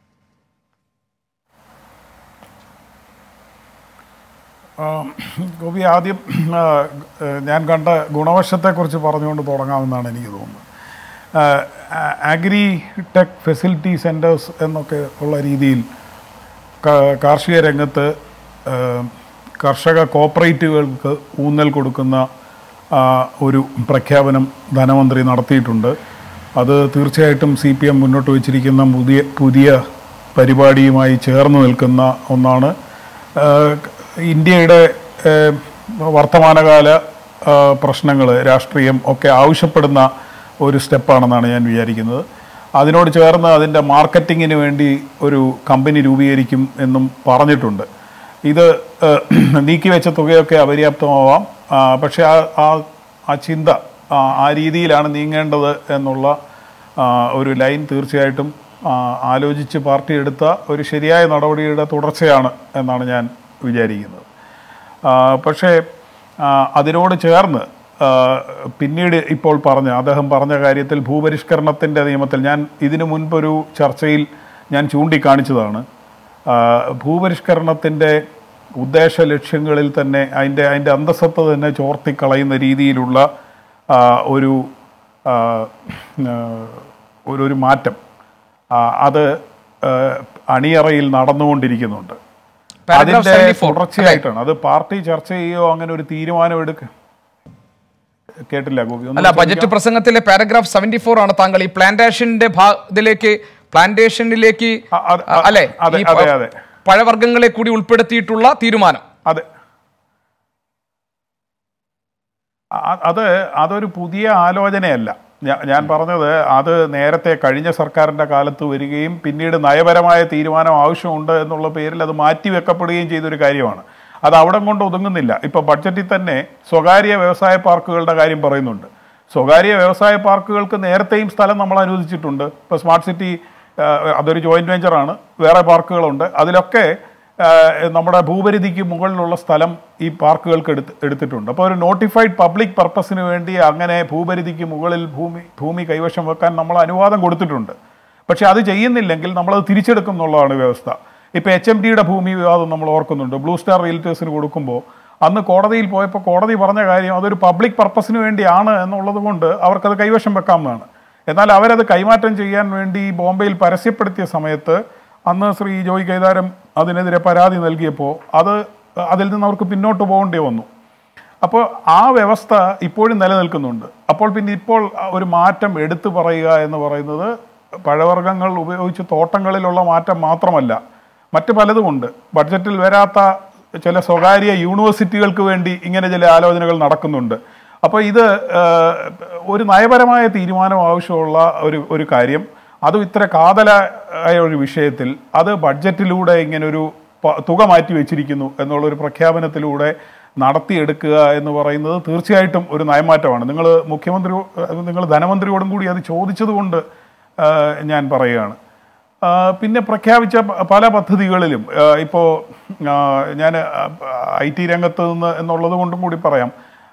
ആ, ഗോപി ആദ്യം ആ, ഞാൻ കണ്ട ഗുണവശത്തെക്കുറിച്ച് പറഞ്ഞുകൊണ്ട് തുടങ്ങാമെന്നാണ് എനിക്ക് തോന്നുന്നത് ആ, ആ- അഗ്രി ടെക് ഫെസിലിറ്റി സെൻറ്റേഴ്സ് എന്നൊക്കെ ഉള്ള രീതിയിൽ ക- കാർഷിക രംഗത്ത് ആ, കർഷക കോപ്പറേറ്റീവുകൾക്ക് ഊന്നൽ കൊടുക്കുന്ന ആ, ഒരു പ്രഖ്യാപനം ധനമന്ത്രി നടത്തിയിട്ടുണ്ട് അത് തീർച്ചയായിട്ടും സി പി എം മുന്നോട്ട് വച്ചിരിക്കുന്ന പുതിയ പുതിയ പരിപാടിയുമായി ചേർന്ന് നിൽക്കുന്ന ഒന്നാണ് ആ, ഇന്ത്യയുടെ ആ, വർത്തമാനകാല പ്രശ്നങ്ങൾ രാഷ്ട്രീയം ഒക്കെ ആവശ്യപ്പെടുന്ന ഒരു സ്റ്റെപ്പാണെന്നാണ് ഞാൻ വിചാരിക്കുന്നത് അതിനോട് ചേർന്ന് അതിൻ്റെ മാർക്കറ്റിങ്ങിന് വേണ്ടി ഒരു കമ്പനി രൂപീകരിക്കും എന്നും പറഞ്ഞിട്ടുണ്ട് ഇത് ഏഹ്, നീക്കിവെച്ച തുകയൊക്കെ അപര്യാപ്തമാവാം ആ, പക്ഷേ ആ ആ ആ ചിന്ത ആ, ആ രീതിയിലാണ് നീങ്ങേണ്ടത് എന്നുള്ള ആ, ഒരു ലൈൻ തീർച്ചയായിട്ടും ആ, ആലോചിച്ച് പാർട്ടി എടുത്ത ഒരു ശരിയായ നടപടിയുടെ തുടർച്ചയാണ് എന്നാണ് ഞാൻ വിചാരിക്കുന്നത് ആ, പക്ഷേ ആ, അതിനോട് ചേർന്ന് ആ, പിന്നീട് ഇപ്പോൾ പറഞ്ഞ അദ്ദേഹം പറഞ്ഞ കാര്യത്തിൽ ഭൂപരിഷ്കരണത്തിൻ്റെ നിയമത്തിൽ ഞാൻ ഇതിനു മുൻപൊരു ചർച്ചയിൽ ഞാൻ ചൂണ്ടിക്കാണിച്ചതാണ് ആ, ഭൂപരിഷ്കരണത്തിൻ്റെ ഉദ്ദേശ ലക്ഷ്യങ്ങളിൽ തന്നെ അതിൻ്റെ അതിൻ്റെ അന്തസ്സത്ത തന്നെ ചോർത്തിക്കളയുന്ന രീതിയിലുള്ള ആ, ഒരു ആ, ആ, ഒരു ഒരു മാറ്റം ആ, അത് ആ, അണിയറയിൽ നടന്നുകൊണ്ടിരിക്കുന്നുണ്ട് Paragraph അതിന്റെ 74, തുടർച്ചയായിട്ടാണ് അത് പാർട്ടി ചർച്ച ചെയ്യുകയോ അങ്ങനെ ഒരു തീരുമാനം എടുക്ക കേട്ടില്ല ഗോപി ഒന്ന് അല്ല ബജറ്റ് പ്രസംഗത്തിലെ പാരഗ്രാഫ് സെവന്റി ഫോർ ആണ് താങ്കൾ ഈ പ്ലാന്റേഷന്റെ ഭാ- ഇതിലേക്ക് പ്ലാന്റേഷനിലേക്ക് അ- അത്- അ- അല്ലെ അതെ, ഈ അതെ, അതെ. പഴവർഗ്ഗങ്ങളെ കൂടി ഉൾപ്പെടുത്തിയിട്ടുള്ള തീരുമാനം അതെ അ- അത് അതൊരു പുതിയ ആലോചനയല്ല ഞാ- ഞാൻ പറഞ്ഞത് അത് നേരത്തെ കഴിഞ്ഞ സർക്കാരിൻ്റെ കാലത്ത് വരികയും പിന്നീട് നയപരമായ തീരുമാനം ആവശ്യമുണ്ട് എന്നുള്ള പേരിൽ അത് മാറ്റിവെക്കപ്പെടുകയും ചെയ്തൊരു കാര്യമാണ് അത് അവിടെ കൊണ്ട് ഒതുങ്ങുന്നില്ല ഇപ്പോൾ ബഡ്ജറ്റിൽ തന്നെ സ്വകാര്യ വ്യവസായ പാർക്കുകളുടെ കാര്യം പറയുന്നുണ്ട് സ്വകാര്യ വ്യവസായ പാർക്കുകൾക്ക് നേരത്തെയും സ്ഥലം നമ്മൾ അനുവദിച്ചിട്ടുണ്ട് ഇപ്പോൾ സ്മാർട്ട് സിറ്റി ആ, അതൊരു ജോയിന്റ് വെഞ്ചറാണ് വേറെ പാർക്കുകളുണ്ട് അതിലൊക്കെ ആ, നമ്മുടെ ഭൂപരിധിക്ക് മുകളിലുള്ള സ്ഥലം ഈ പാർക്കുകൾക്ക് എടുത്ത് എടുത്തിട്ടുണ്ട് അപ്പോൾ ഒരു നോട്ടിഫൈഡ് പബ്ലിക് പർപ്പസിന് വേണ്ടി അങ്ങനെ ഭൂപരിധിക്ക് മുകളിൽ ഭൂമി ഭൂമി കൈവശം വെക്കാൻ നമ്മൾ അനുവാദം കൊടുത്തിട്ടുണ്ട് പക്ഷെ അത് ചെയ്യുന്നില്ലെങ്കിൽ നമ്മളത് തിരിച്ചെടുക്കും എന്നുള്ളതാണ് വ്യവസ്ഥ ഇപ്പോൾ എച്ച് എം ഡിയുടെ ഭൂമി വിവാദം നമ്മൾ ഓർക്കുന്നുണ്ട് ബ്ലൂ സ്റ്റാർ റിയൽറ്റേഴ്സിന് കൊടുക്കുമ്പോൾ അന്ന് കോടതിയിൽ പോയപ്പോൾ കോടതി പറഞ്ഞ കാര്യം അതൊരു പബ്ലിക് പർപ്പസിന് വേണ്ടിയാണ് എന്നുള്ളത് കൊണ്ട് അവർക്കത് കൈവശം വെക്കാമെന്നാണ് എന്നാൽ അവരത് കൈമാറ്റം ചെയ്യാൻ വേണ്ടി ബോംബെയിൽ പരസ്യപ്പെടുത്തിയ സമയത്ത് അന്ന് ശ്രീ ജോയ് കൈതാരം അതിനെതിരെ പരാതി നൽകിയപ്പോൾ അത് അതിൽ നിന്ന് അവർക്ക് പിന്നോട്ട് പോകേണ്ടി വന്നു അപ്പോൾ ആ വ്യവസ്ഥ ഇപ്പോഴും നിലനിൽക്കുന്നുണ്ട് അപ്പോൾ പിന്നെ ഇപ്പോൾ ഒരു മാറ്റം എടുത്തു പറയുക എന്ന് പറയുന്നത് പഴവർഗ്ഗങ്ങൾ ഉപയോഗിച്ച് തോട്ടങ്ങളിലുള്ള മാറ്റം മാത്രമല്ല മറ്റ് പലതുമുണ്ട് ബഡ്ജറ്റിൽ വരാത്ത ചില സ്വകാര്യ യൂണിവേഴ്സിറ്റികൾക്ക് വേണ്ടി ഇങ്ങനെ ചില ആലോചനകൾ നടക്കുന്നുണ്ട് അപ്പോൾ ഇത് ആ, ഒരു നയപരമായ തീരുമാനം ആവശ്യമുള്ള ഒരു ഒരു കാര്യം അതും ഇത്ര കാതലായ ഒരു വിഷയത്തിൽ അത് ബഡ്ജറ്റിലൂടെ ഇങ്ങനൊരു പ- തുക മാറ്റി വെച്ചിരിക്കുന്നു എന്നുള്ളൊരു പ്രഖ്യാപനത്തിലൂടെ നടത്തിയെടുക്കുക എന്ന് പറയുന്നത് തീർച്ചയായിട്ടും ഒരു നയമാറ്റമാണ് നിങ്ങൾ മുഖ്യമന്ത്രി നിങ്ങൾ ധനമന്ത്രിയോടും കൂടി അത് ചോദിച്ചതുകൊണ്ട് ആ, ഞാൻ പറയുകയാണ് ആ, പിന്നെ പ്രഖ്യാപിച്ച പ- പല പദ്ധതികളിലും ഇപ്പോൾ ഞാൻ ഐ ടി രംഗത്ത് നിന്ന് എന്നുള്ളത് കൊണ്ടും കൂടി പറയാം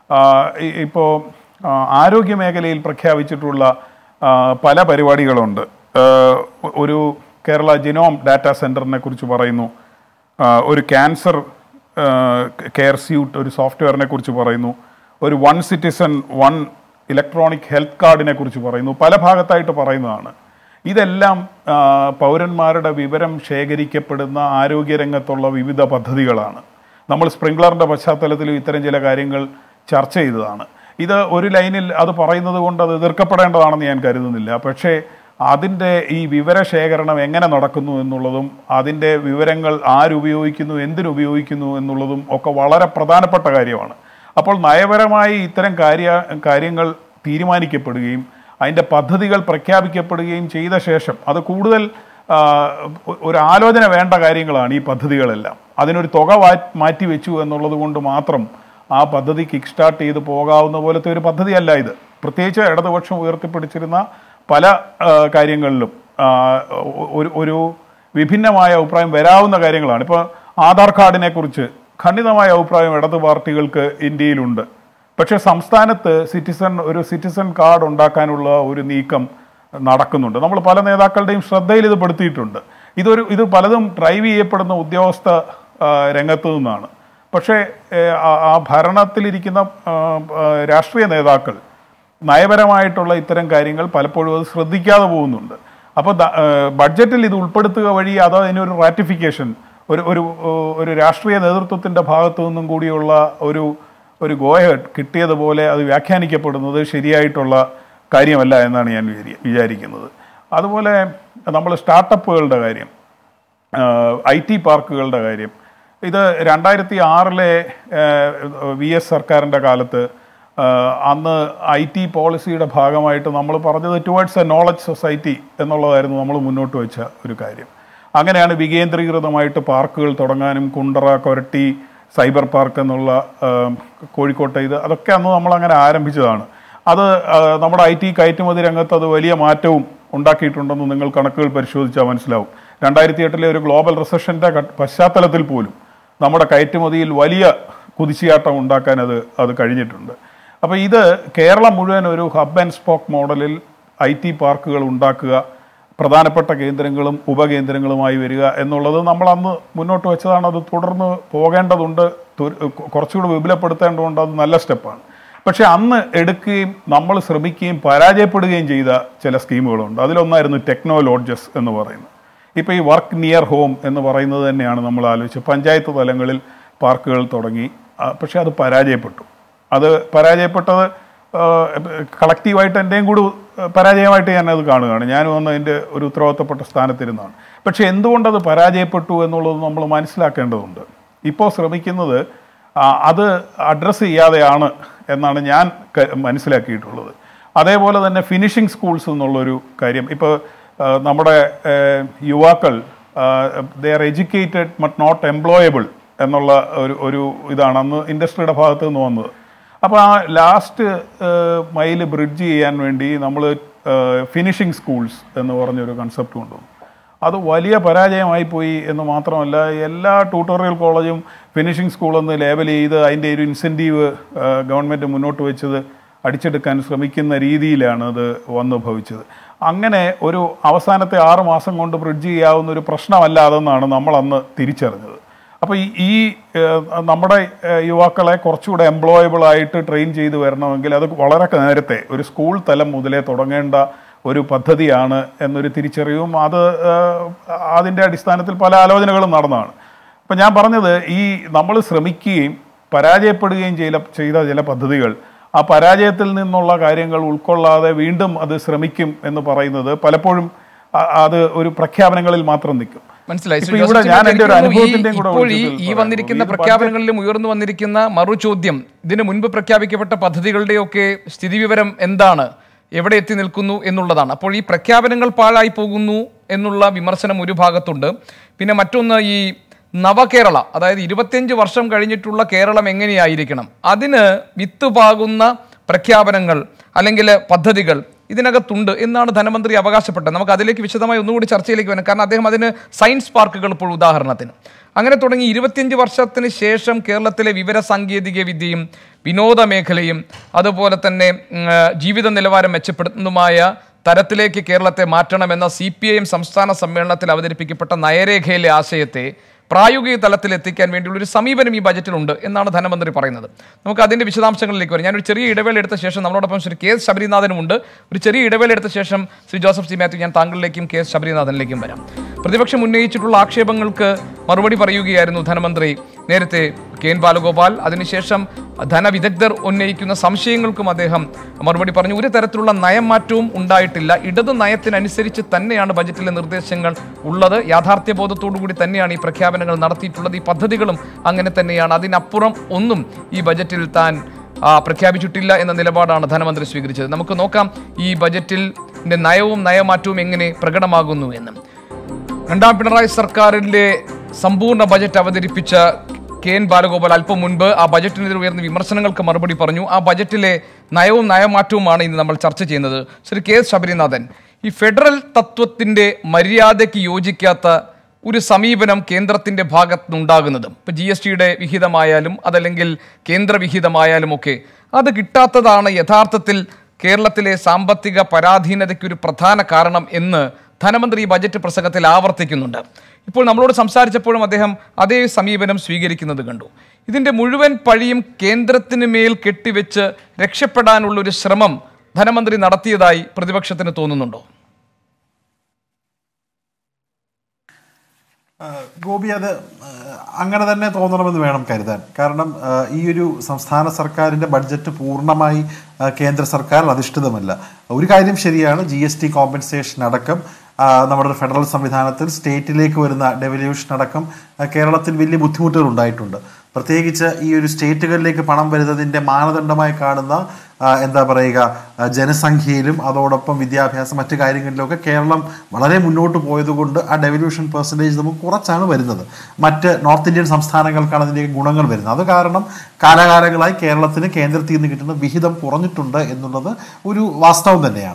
ഇപ്പോൾ ആരോഗ്യ മേഖലയിൽ പ്രഖ്യാപിച്ചിട്ടുള്ള ആ, പല പരിപാടികളുണ്ട് ആ, ഒരു കേരള ജിനോം ഡാറ്റാ സെൻറ്ററിനെ കുറിച്ച് പറയുന്നു ആ, ഒരു ക്യാൻസർ കെയർ സ്യൂട്ട് ഒരു സോഫ്റ്റ്വെയറിനെ കുറിച്ച് പറയുന്നു ഒരു one citizen one electronic health കാർഡിനെ കുറിച്ച് പറയുന്നു പല ഭാഗത്തായിട്ട് പറയുന്നതാണ് ഇതെല്ലാം ആ, പൗരന്മാരുടെ വിവരം ശേഖരിക്കപ്പെടുന്ന ആരോഗ്യരംഗത്തുള്ള വിവിധ പദ്ധതികളാണ് നമ്മൾ സ്പ്രിംഗ്ലറിൻ്റെ പശ്ചാത്തലത്തിലും ഇത്തരം ചില കാര്യങ്ങൾ ചർച്ച ചെയ്തതാണ് ഇത് ഒരു ലൈനിൽ അത് പറയുന്നത് കൊണ്ട് അത് എതിർക്കപ്പെടേണ്ടതാണെന്ന് ഞാൻ കരുതുന്നില്ല പക്ഷേ അതിൻ്റെ ഈ വിവരശേഖരണം എങ്ങനെ നടക്കുന്നു എന്നുള്ളതും അതിൻ്റെ വിവരങ്ങൾ ആരുപയോഗിക്കുന്നു എന്തിനുപയോഗിക്കുന്നു എന്നുള്ളതും ഒക്കെ വളരെ പ്രധാനപ്പെട്ട കാര്യമാണ് അപ്പോൾ നയപരമായി ഇത്തരം കാര്യ കാര്യങ്ങൾ തീരുമാനിക്കപ്പെടുകയും അതിൻ്റെ പദ്ധതികൾ പ്രഖ്യാപിക്കപ്പെടുകയും ചെയ്ത ശേഷം അത് കൂടുതൽ ആ, ഒ- ഒരു ആലോചന വേണ്ട കാര്യങ്ങളാണ് ഈ പദ്ധതികളെല്ലാം അതിനൊരു തുക വാ- മാറ്റി വെച്ചു എന്നുള്ളത് കൊണ്ട് മാത്രം ആ പദ്ധതി കിക്ക് സ്റ്റാർട്ട് ചെയ്ത് പോകാവുന്ന പോലത്തെ ഒരു പദ്ധതിയല്ല ഇത് പ്രത്യേകിച്ച് ഇടതുപക്ഷം ഉയർത്തിപ്പിടിച്ചിരുന്ന പല ആ, കാര്യങ്ങളിലും ആ, ഒ- ഒരു ഒരു വിഭിന്നമായ അഭിപ്രായം വരാവുന്ന കാര്യങ്ങളാണ് ഇപ്പോൾ ആധാർ കാർഡിനെ കുറിച്ച് ഖണ്ഡിതമായ അഭിപ്രായം ഇടത് പാർട്ടികൾക്ക് ഇന്ത്യയിലുണ്ട് പക്ഷേ സംസ്ഥാനത്ത് സിറ്റിസൺ ഒരു സിറ്റിസൺ കാർഡ് ഉണ്ടാക്കാനുള്ള ഒരു നീക്കം നടക്കുന്നുണ്ട് നമ്മൾ പല നേതാക്കളുടെയും ശ്രദ്ധയിൽ ഇത് പെടുത്തിയിട്ടുണ്ട് ഇതൊരു ഇത് പലതും ഡ്രൈവ് ചെയ്യപ്പെടുന്ന ഉദ്യോഗസ്ഥ ആ, രംഗത്ത് നിന്നാണ് പക്ഷേ ഏ, ആ- ആ ഭരണത്തിലിരിക്കുന്ന ആ, ആ, രാഷ്ട്രീയ നേതാക്കൾ നയപരമായിട്ടുള്ള ഇത്തരം കാര്യങ്ങൾ പലപ്പോഴും അത് ശ്രദ്ധിക്കാതെ പോകുന്നുണ്ട് അപ്പോൾ ദ- ഏഹ് ബഡ്ജറ്റിൽ ഇത് ഉൾപ്പെടുത്തുക വഴി അത് അതിനൊരു റാറ്റിഫിക്കേഷൻ ഒരു ഒരു ഏഹ് ഒരു രാഷ്ട്രീയ നേതൃത്വത്തിൻ്റെ ഭാഗത്തു നിന്നും കൂടിയുള്ള ഒരു ഒരു ഗോയ കിട്ടിയതുപോലെ അത് വ്യാഖ്യാനിക്കപ്പെടുന്നത് ശരിയായിട്ടുള്ള കാര്യമല്ല എന്നാണ് ഞാൻ വിചാരി- വിചാരിക്കുന്നത് അതുപോലെ നമ്മൾ സ്റ്റാർട്ടപ്പുകളുടെ കാര്യം ഐ ടി പാർക്കുകളുടെ കാര്യം ഇത് രണ്ടായിരത്തി ആറിലെ വി എസ് സർക്കാരിൻ്റെ കാലത്ത് ആ, അന്ന് ഐ ടി പോളിസിയുടെ ഭാഗമായിട്ട് നമ്മൾ പറഞ്ഞത് ടുവേർഡ്സ് എ നോളജ് സൊസൈറ്റി എന്നുള്ളതായിരുന്നു നമ്മൾ മുന്നോട്ട് വെച്ച ഒരു കാര്യം അങ്ങനെയാണ് വികേന്ദ്രീകൃതമായിട്ട് പാർക്കുകൾ തുടങ്ങാനും കുണ്ടറ കൊരട്ടി സൈബർ പാർക്ക് എന്നുള്ള ആ, കോഴിക്കോട്ടെ ഇത് അതൊക്കെ അന്ന് നമ്മൾ അങ്ങനെ ആരംഭിച്ചതാണ് അത് ആ, നമ്മുടെ ഐ ടി കയറ്റുമതി രംഗത്ത് അത് വലിയ മാറ്റവും ഉണ്ടാക്കിയിട്ടുണ്ടെന്ന് നിങ്ങൾ കണക്കുകൾ പരിശോധിച്ചാൽ മനസ്സിലാവും രണ്ടായിരത്തി എട്ടിലെ ഒരു ഗ്ലോബൽ റിസഷൻ്റെ പശ്ചാത്തലത്തിൽ പോലും നമ്മുടെ കയറ്റുമതിയിൽ വലിയ കുതിച്ചുചാട്ടം ഉണ്ടാക്കാൻ അത് അത് കഴിഞ്ഞിട്ടുണ്ട് അപ്പോൾ ഇത് കേരളം മുഴുവൻ ഒരു ഹബ് ആൻഡ് സ്പോക്ക് മോഡലിൽ ഐ ടി പാർക്കുകൾ ഉണ്ടാക്കുക പ്രധാനപ്പെട്ട കേന്ദ്രങ്ങളും ഉപകേന്ദ്രങ്ങളുമായി വരിക എന്നുള്ളത് നമ്മൾ അന്ന് മുന്നോട്ട് വെച്ചതാണ് അത് തുടർന്ന് പോകേണ്ടതുണ്ട് തു- കുറച്ചുകൂടി വിപുലപ്പെടുത്തേണ്ടതുണ്ട് അത് നല്ല സ്റ്റെപ്പാണ് പക്ഷെ അന്ന് എടുക്കുകയും നമ്മൾ ശ്രമിക്കുകയും പരാജയപ്പെടുകയും ചെയ്ത ചില സ്കീമുകളുണ്ട് അതിലൊന്നായിരുന്നു ടെക്നോ ലോഡ്ജസ് എന്ന് പറയുന്നത് ഇപ്പോൾ ഈ വർക്ക് നിയർ ഹോം എന്ന് പറയുന്നത് തന്നെയാണ് നമ്മൾ ആലോചിച്ചത് പഞ്ചായത്ത് തലങ്ങളിൽ പാർക്കുകൾ തുടങ്ങി ആ, പക്ഷെ അത് പരാജയപ്പെട്ടു അത് പരാജയപ്പെട്ടത് കളക്റ്റീവായിട്ട് എൻ്റെയും കൂടി ആ, പരാജയമായിട്ട് ഞാനത് കാണുകയാണ് ഞാനും ഒന്ന് അതിൻ്റെ ഒരു ഉത്തരവാദിത്തപ്പെട്ട സ്ഥാനത്തിരുന്നാണ് പക്ഷെ എന്തുകൊണ്ടത് പരാജയപ്പെട്ടു എന്നുള്ളത് നമ്മൾ മനസ്സിലാക്കേണ്ടതുണ്ട് ഇപ്പോൾ ശ്രമിക്കുന്നത് ആ, അത് അഡ്രസ്സ് ചെയ്യാതെയാണ് എന്നാണ് ഞാൻ ക- മനസ്സിലാക്കിയിട്ടുള്ളത് അതേപോലെ തന്നെ ഫിനിഷിംഗ് സ്കൂൾസ് എന്നുള്ളൊരു കാര്യം ഇപ്പോൾ നമ്മുടെ ആ, യുവാക്കൾ they are educated but not employable എന്നുള്ള ഒരു ഒരു ഇതാണ് അന്ന് ഇൻഡസ്ട്രിയുടെ ഭാഗത്ത് നിന്ന് വന്നത് അപ്പോൾ ആ ലാസ്റ്റ് മൈൽ ബ്രിഡ്ജ് ചെയ്യാൻ വേണ്ടി നമ്മൾ ഫിനിഷിംഗ് സ്കൂൾസ് എന്ന് പറഞ്ഞൊരു കൺസെപ്റ്റ് കൊണ്ടുവന്നു അത് വലിയ പരാജയമായി പോയി എന്ന് മാത്രമല്ല എല്ലാ ട്യൂട്ടോറിയൽ കോളേജും ഫിനിഷിംഗ് സ്കൂൾ എന്ന് ലേബൽ ചെയ്ത് അതിൻ്റെ ഒരു ഇൻസെൻറ്റീവ് ഗവൺമെൻറ് മുന്നോട്ട് വെച്ചത് അടിച്ചെടുക്കാൻ ശ്രമിക്കുന്ന രീതിയിലാണ് അത് വന്നു ഭവിച്ചത് അങ്ങനെ ഒരു അവസാനത്തെ ആറ് മാസം കൊണ്ട് ബ്രിഡ്ജ് ചെയ്യാവുന്ന ഒരു പ്രശ്നമല്ലാതെന്നാണ് നമ്മൾ അന്ന് തിരിച്ചറിഞ്ഞത് അപ്പോൾ ഈ ഈ ഏഹ്, നമ്മുടെ ഏഹ്, യുവാക്കളെ കുറച്ചുകൂടെ എംപ്ലോയബിൾ ആയിട്ട് ട്രെയിൻ ചെയ്ത് വരണമെങ്കിൽ അത് വളരെ നേരത്തെ ഒരു സ്കൂൾ തലം മുതലേ തുടങ്ങേണ്ട ഒരു പദ്ധതിയാണ് എന്നൊരു തിരിച്ചറിവും അത് ഏഹ്, അതിൻ്റെ അടിസ്ഥാനത്തിൽ പല ആലോചനകളും നടന്നതാണ് അപ്പം ഞാൻ പറഞ്ഞത് ഈ നമ്മൾ ശ്രമിക്കുകയും പരാജയപ്പെടുകയും ചെയ്ത ചെയ്ത ചില പദ്ധതികൾ ആ പരാജയത്തിൽ നിന്നുള്ള കാര്യങ്ങൾ ഉൾക്കൊള്ളാതെ വീണ്ടും അത് ശ്രമിക്കും എന്ന് പറയുന്നത് പലപ്പോഴും അ- അത് ഒരു പ്രഖ്യാപനങ്ങളിൽ മാത്രം നിൽക്കും മനസ്സിലായി ഇപ്പൊ ശ്രീ ഇവിടെ ജോസഫ് ഞാൻ എനിക്ക് എൻ്റെ ഒരു തോന്നുന്നു ഈ- അനുഭവത്തിന്റെയും കൂടെ ഇപ്പോൾ ഈ വെളിച്ചത്തിൽ ഈ പറയാം. വന്നിരിക്കുന്ന ഇത് പ്രഖ്യാപനങ്ങളിലും ഉയർന്നു വന്നിരിക്കുന്ന മറു ചോദ്യം ഇതിനു മുൻപ് പ്രഖ്യാപിക്കപ്പെട്ട പദ്ധതികളുടെയൊക്കെ സ്ഥിതിവിവരം എന്താണ് എവിടെ എത്തി നിൽക്കുന്നു എന്നുള്ളതാണ് അപ്പോൾ ഈ പ്രഖ്യാപനങ്ങൾ പാഴായി പോകുന്നു എന്നുള്ള വിമർശനം ഒരു ഭാഗത്തുണ്ട് പിന്നെ മറ്റൊന്ന് ഈ നവകേരള അതായത് ഇരുപത്തിയഞ്ച് വർഷം കഴിഞ്ഞിട്ടുള്ള കേരളം എങ്ങനെയായിരിക്കണം അതിന് വിത്ത് പാകുന്ന പ്രഖ്യാപനങ്ങൾ അല്ലെങ്കിൽ പദ്ധതികൾ ഇതിനകത്തുണ്ട് എന്നാണ് ധനമന്ത്രി അവകാശപ്പെട്ടത് നമുക്ക് അതിലേക്ക് വിശദമായി ഒന്നുകൂടി ചർച്ചയിലേക്ക് വരാം കാരണം അദ്ദേഹം അതിന് സയൻസ് പാർക്കുകൾ ഇപ്പോൾ ഉദാഹരണത്തിന് അങ്ങനെ തുടങ്ങി ഇരുപത്തിയഞ്ച് വർഷത്തിന് ശേഷം കേരളത്തിലെ വിവര സാങ്കേതിക വിദ്യയും വിനോദ മേഖലയും അതുപോലെ തന്നെ ഉം, ആ, ജീവിത നിലവാരം മെച്ചപ്പെടുത്തുന്നതുമായ തരത്തിലേക്ക് കേരളത്തെ മാറ്റണമെന്ന സി പി ഐ എം സംസ്ഥാന സമ്മേളനത്തിൽ അവതരിപ്പിക്കപ്പെട്ട നയരേഖയിലെ ആശയത്തെ പ്രായോഗിക തലത്തിൽ എത്തിക്കാൻ വേണ്ടിയുള്ള ഒരു സമീപനം ഈ ബജറ്റിലുണ്ട് എന്നാണ് ധനമന്ത്രി പറയുന്നത് നമുക്ക് അതിന്റെ വിശദാംശങ്ങളിലേക്ക് വരാം ഞാനൊരു ചെറിയ ഇടവേള എടുത്ത ശേഷം നമ്മളോടൊപ്പം ശ്രീ കെ എസ് ശബരിനാഥനുമുണ്ട് ഒരു ചെറിയ ഇടവേള എടുത്ത ശേഷം ശ്രീ ജോസഫ് സി മാത്യു ഞാൻ താങ്കളിലേക്കും കെ എസ് ശബരിനാഥനിലേക്കും വരാം പ്രതിപക്ഷം ഉന്നയിച്ചിട്ടുള്ള ആക്ഷേപങ്ങൾക്ക് മറുപടി പറയുകയായിരുന്നു ധനമന്ത്രി നേരത്തെ കെ എൻ ബാലഗോപാൽ അതിനുശേഷം ധനവിദഗ്ധർ ഉന്നയിക്കുന്ന സംശയങ്ങൾക്കും അദ്ദേഹം മറുപടി പറഞ്ഞു ഒരു തരത്തിലുള്ള നയമാറ്റവും ഉണ്ടായിട്ടില്ല ഇടതു നയത്തിനനുസരിച്ച് തന്നെയാണ് ബജറ്റിലെ നിർദ്ദേശങ്ങൾ ഉള്ളത് യാഥാർത്ഥ്യബോധത്തോടു കൂടി തന്നെയാണ് ഈ പ്രഖ്യാപനങ്ങൾ നടത്തിയിട്ടുള്ളത് ഈ പദ്ധതികളും അങ്ങനെ തന്നെയാണ് അതിനപ്പുറം ഒന്നും ഈ ബജറ്റിൽ താൻ ആ, പ്രഖ്യാപിച്ചിട്ടില്ല എന്ന നിലപാടാണ് ധനമന്ത്രി സ്വീകരിച്ചത് നമുക്ക് നോക്കാം ഈ ബജറ്റിൽ ന്റെ നയവും നയമാറ്റവും എങ്ങനെ പ്രകടമാകുന്നു എന്ന് രണ്ടാം പിണറായി സർക്കാരിന്റെ സമ്പൂർണ്ണ ബജറ്റ് അവതരിപ്പിച്ച കെ എൻ ബാലഗോപാൽ അല്പം മുൻപ് ആ ബജറ്റിനെതിരെ ഉയർന്ന വിമർശനങ്ങൾക്ക് മറുപടി പറഞ്ഞു ആ ബജറ്റിലെ നയവും നയമാറ്റവുമാണ് ഇന്ന് നമ്മൾ ചർച്ച ചെയ്യുന്നത് ശ്രീ കെ എസ് ശബരിനാഥൻ ഈ ഫെഡറൽ തത്വത്തിന്റെ മര്യാദയ്ക്ക് യോജിക്കാത്ത ഒരു സമീപനം കേന്ദ്രത്തിന്റെ ഭാഗത്ത് നിന്നുണ്ടാകുന്നത് ഇപ്പൊ ജി എസ് ടിയുടെ വിഹിതമായാലും അതല്ലെങ്കിൽ കേന്ദ്ര വിഹിതമായാലും ഒക്കെ അത് കിട്ടാത്തതാണ് യഥാർത്ഥത്തിൽ കേരളത്തിലെ സാമ്പത്തിക പരാധീനതയ്ക്ക് ഒരു പ്രധാന കാരണം എന്ന് ധനമന്ത്രി ഈ ബജറ്റ് പ്രസംഗത്തിൽ ആവർത്തിക്കുന്നുണ്ട് ഇപ്പോൾ നമ്മളോട് സംസാരിച്ചപ്പോഴും അദ്ദേഹം അതേ സമീപനം സ്വീകരിക്കുന്നത് കണ്ടു ഇതിന്റെ മുഴുവൻ പഴിയും കേന്ദ്രത്തിന് മേൽ കെട്ടിവെച്ച് രക്ഷപ്പെടാനുള്ള ഒരു ശ്രമം ധനമന്ത്രി നടത്തിയതായി പ്രതിപക്ഷത്തിന് തോന്നുന്നുണ്ടോ ഗോപി അത് ആ, അങ്ങനെ തന്നെ തോന്നണമെന്ന് വേണം കരുതാൻ കാരണം ആ, ഈ ഒരു സംസ്ഥാന സർക്കാരിന്റെ ബഡ്ജറ്റ് പൂർണ്ണമായി ആ, കേന്ദ്ര സർക്കാർ അധിഷ്ഠിതമല്ല ഒരു കാര്യം ശരിയാണ് ജി എസ് ടി കോമ്പൻസേഷൻ അടക്കം ആ, നമ്മുടെ ഫെഡറൽ സംവിധാനത്തിൽ സ്റ്റേറ്റിലേക്ക് വരുന്ന ഡെവല്യൂഷൻ അടക്കം ആ, കേരളത്തിൽ വലിയ ബുദ്ധിമുട്ടുകൾ ഉണ്ടായിട്ടുണ്ട് പ്രത്യേകിച്ച് ഈ ഒരു സ്റ്റേറ്റുകളിലേക്ക് പണം വരുന്നതിന്റെ മാനദണ്ഡമായി കാണുന്ന ആ, എന്താ പറയുക ആ, ജനസംഖ്യയിലും അതോടൊപ്പം വിദ്യാഭ്യാസം മറ്റു കാര്യങ്ങളിലൊക്കെ കേരളം വളരെ മുന്നോട്ട് പോയതുകൊണ്ട് ആ ഡെവല്യൂഷൻ പെർസെൻറ്റേജ് നമുക്ക് കുറച്ചാണ് വരുന്നത് മറ്റ് നോർത്ത് ഇന്ത്യൻ സംസ്ഥാനങ്ങൾക്കാണ് അതിൻ്റെ ഗുണങ്ങൾ വരുന്നത് അത് കാരണം കാലാകാലങ്ങളായി കേരളത്തിന് കേന്ദ്രത്തിൽ നിന്ന് കിട്ടുന്ന വിഹിതം കുറഞ്ഞിട്ടുണ്ട് എന്നുള്ളത് ഒരു വാസ്തവം തന്നെയാണ്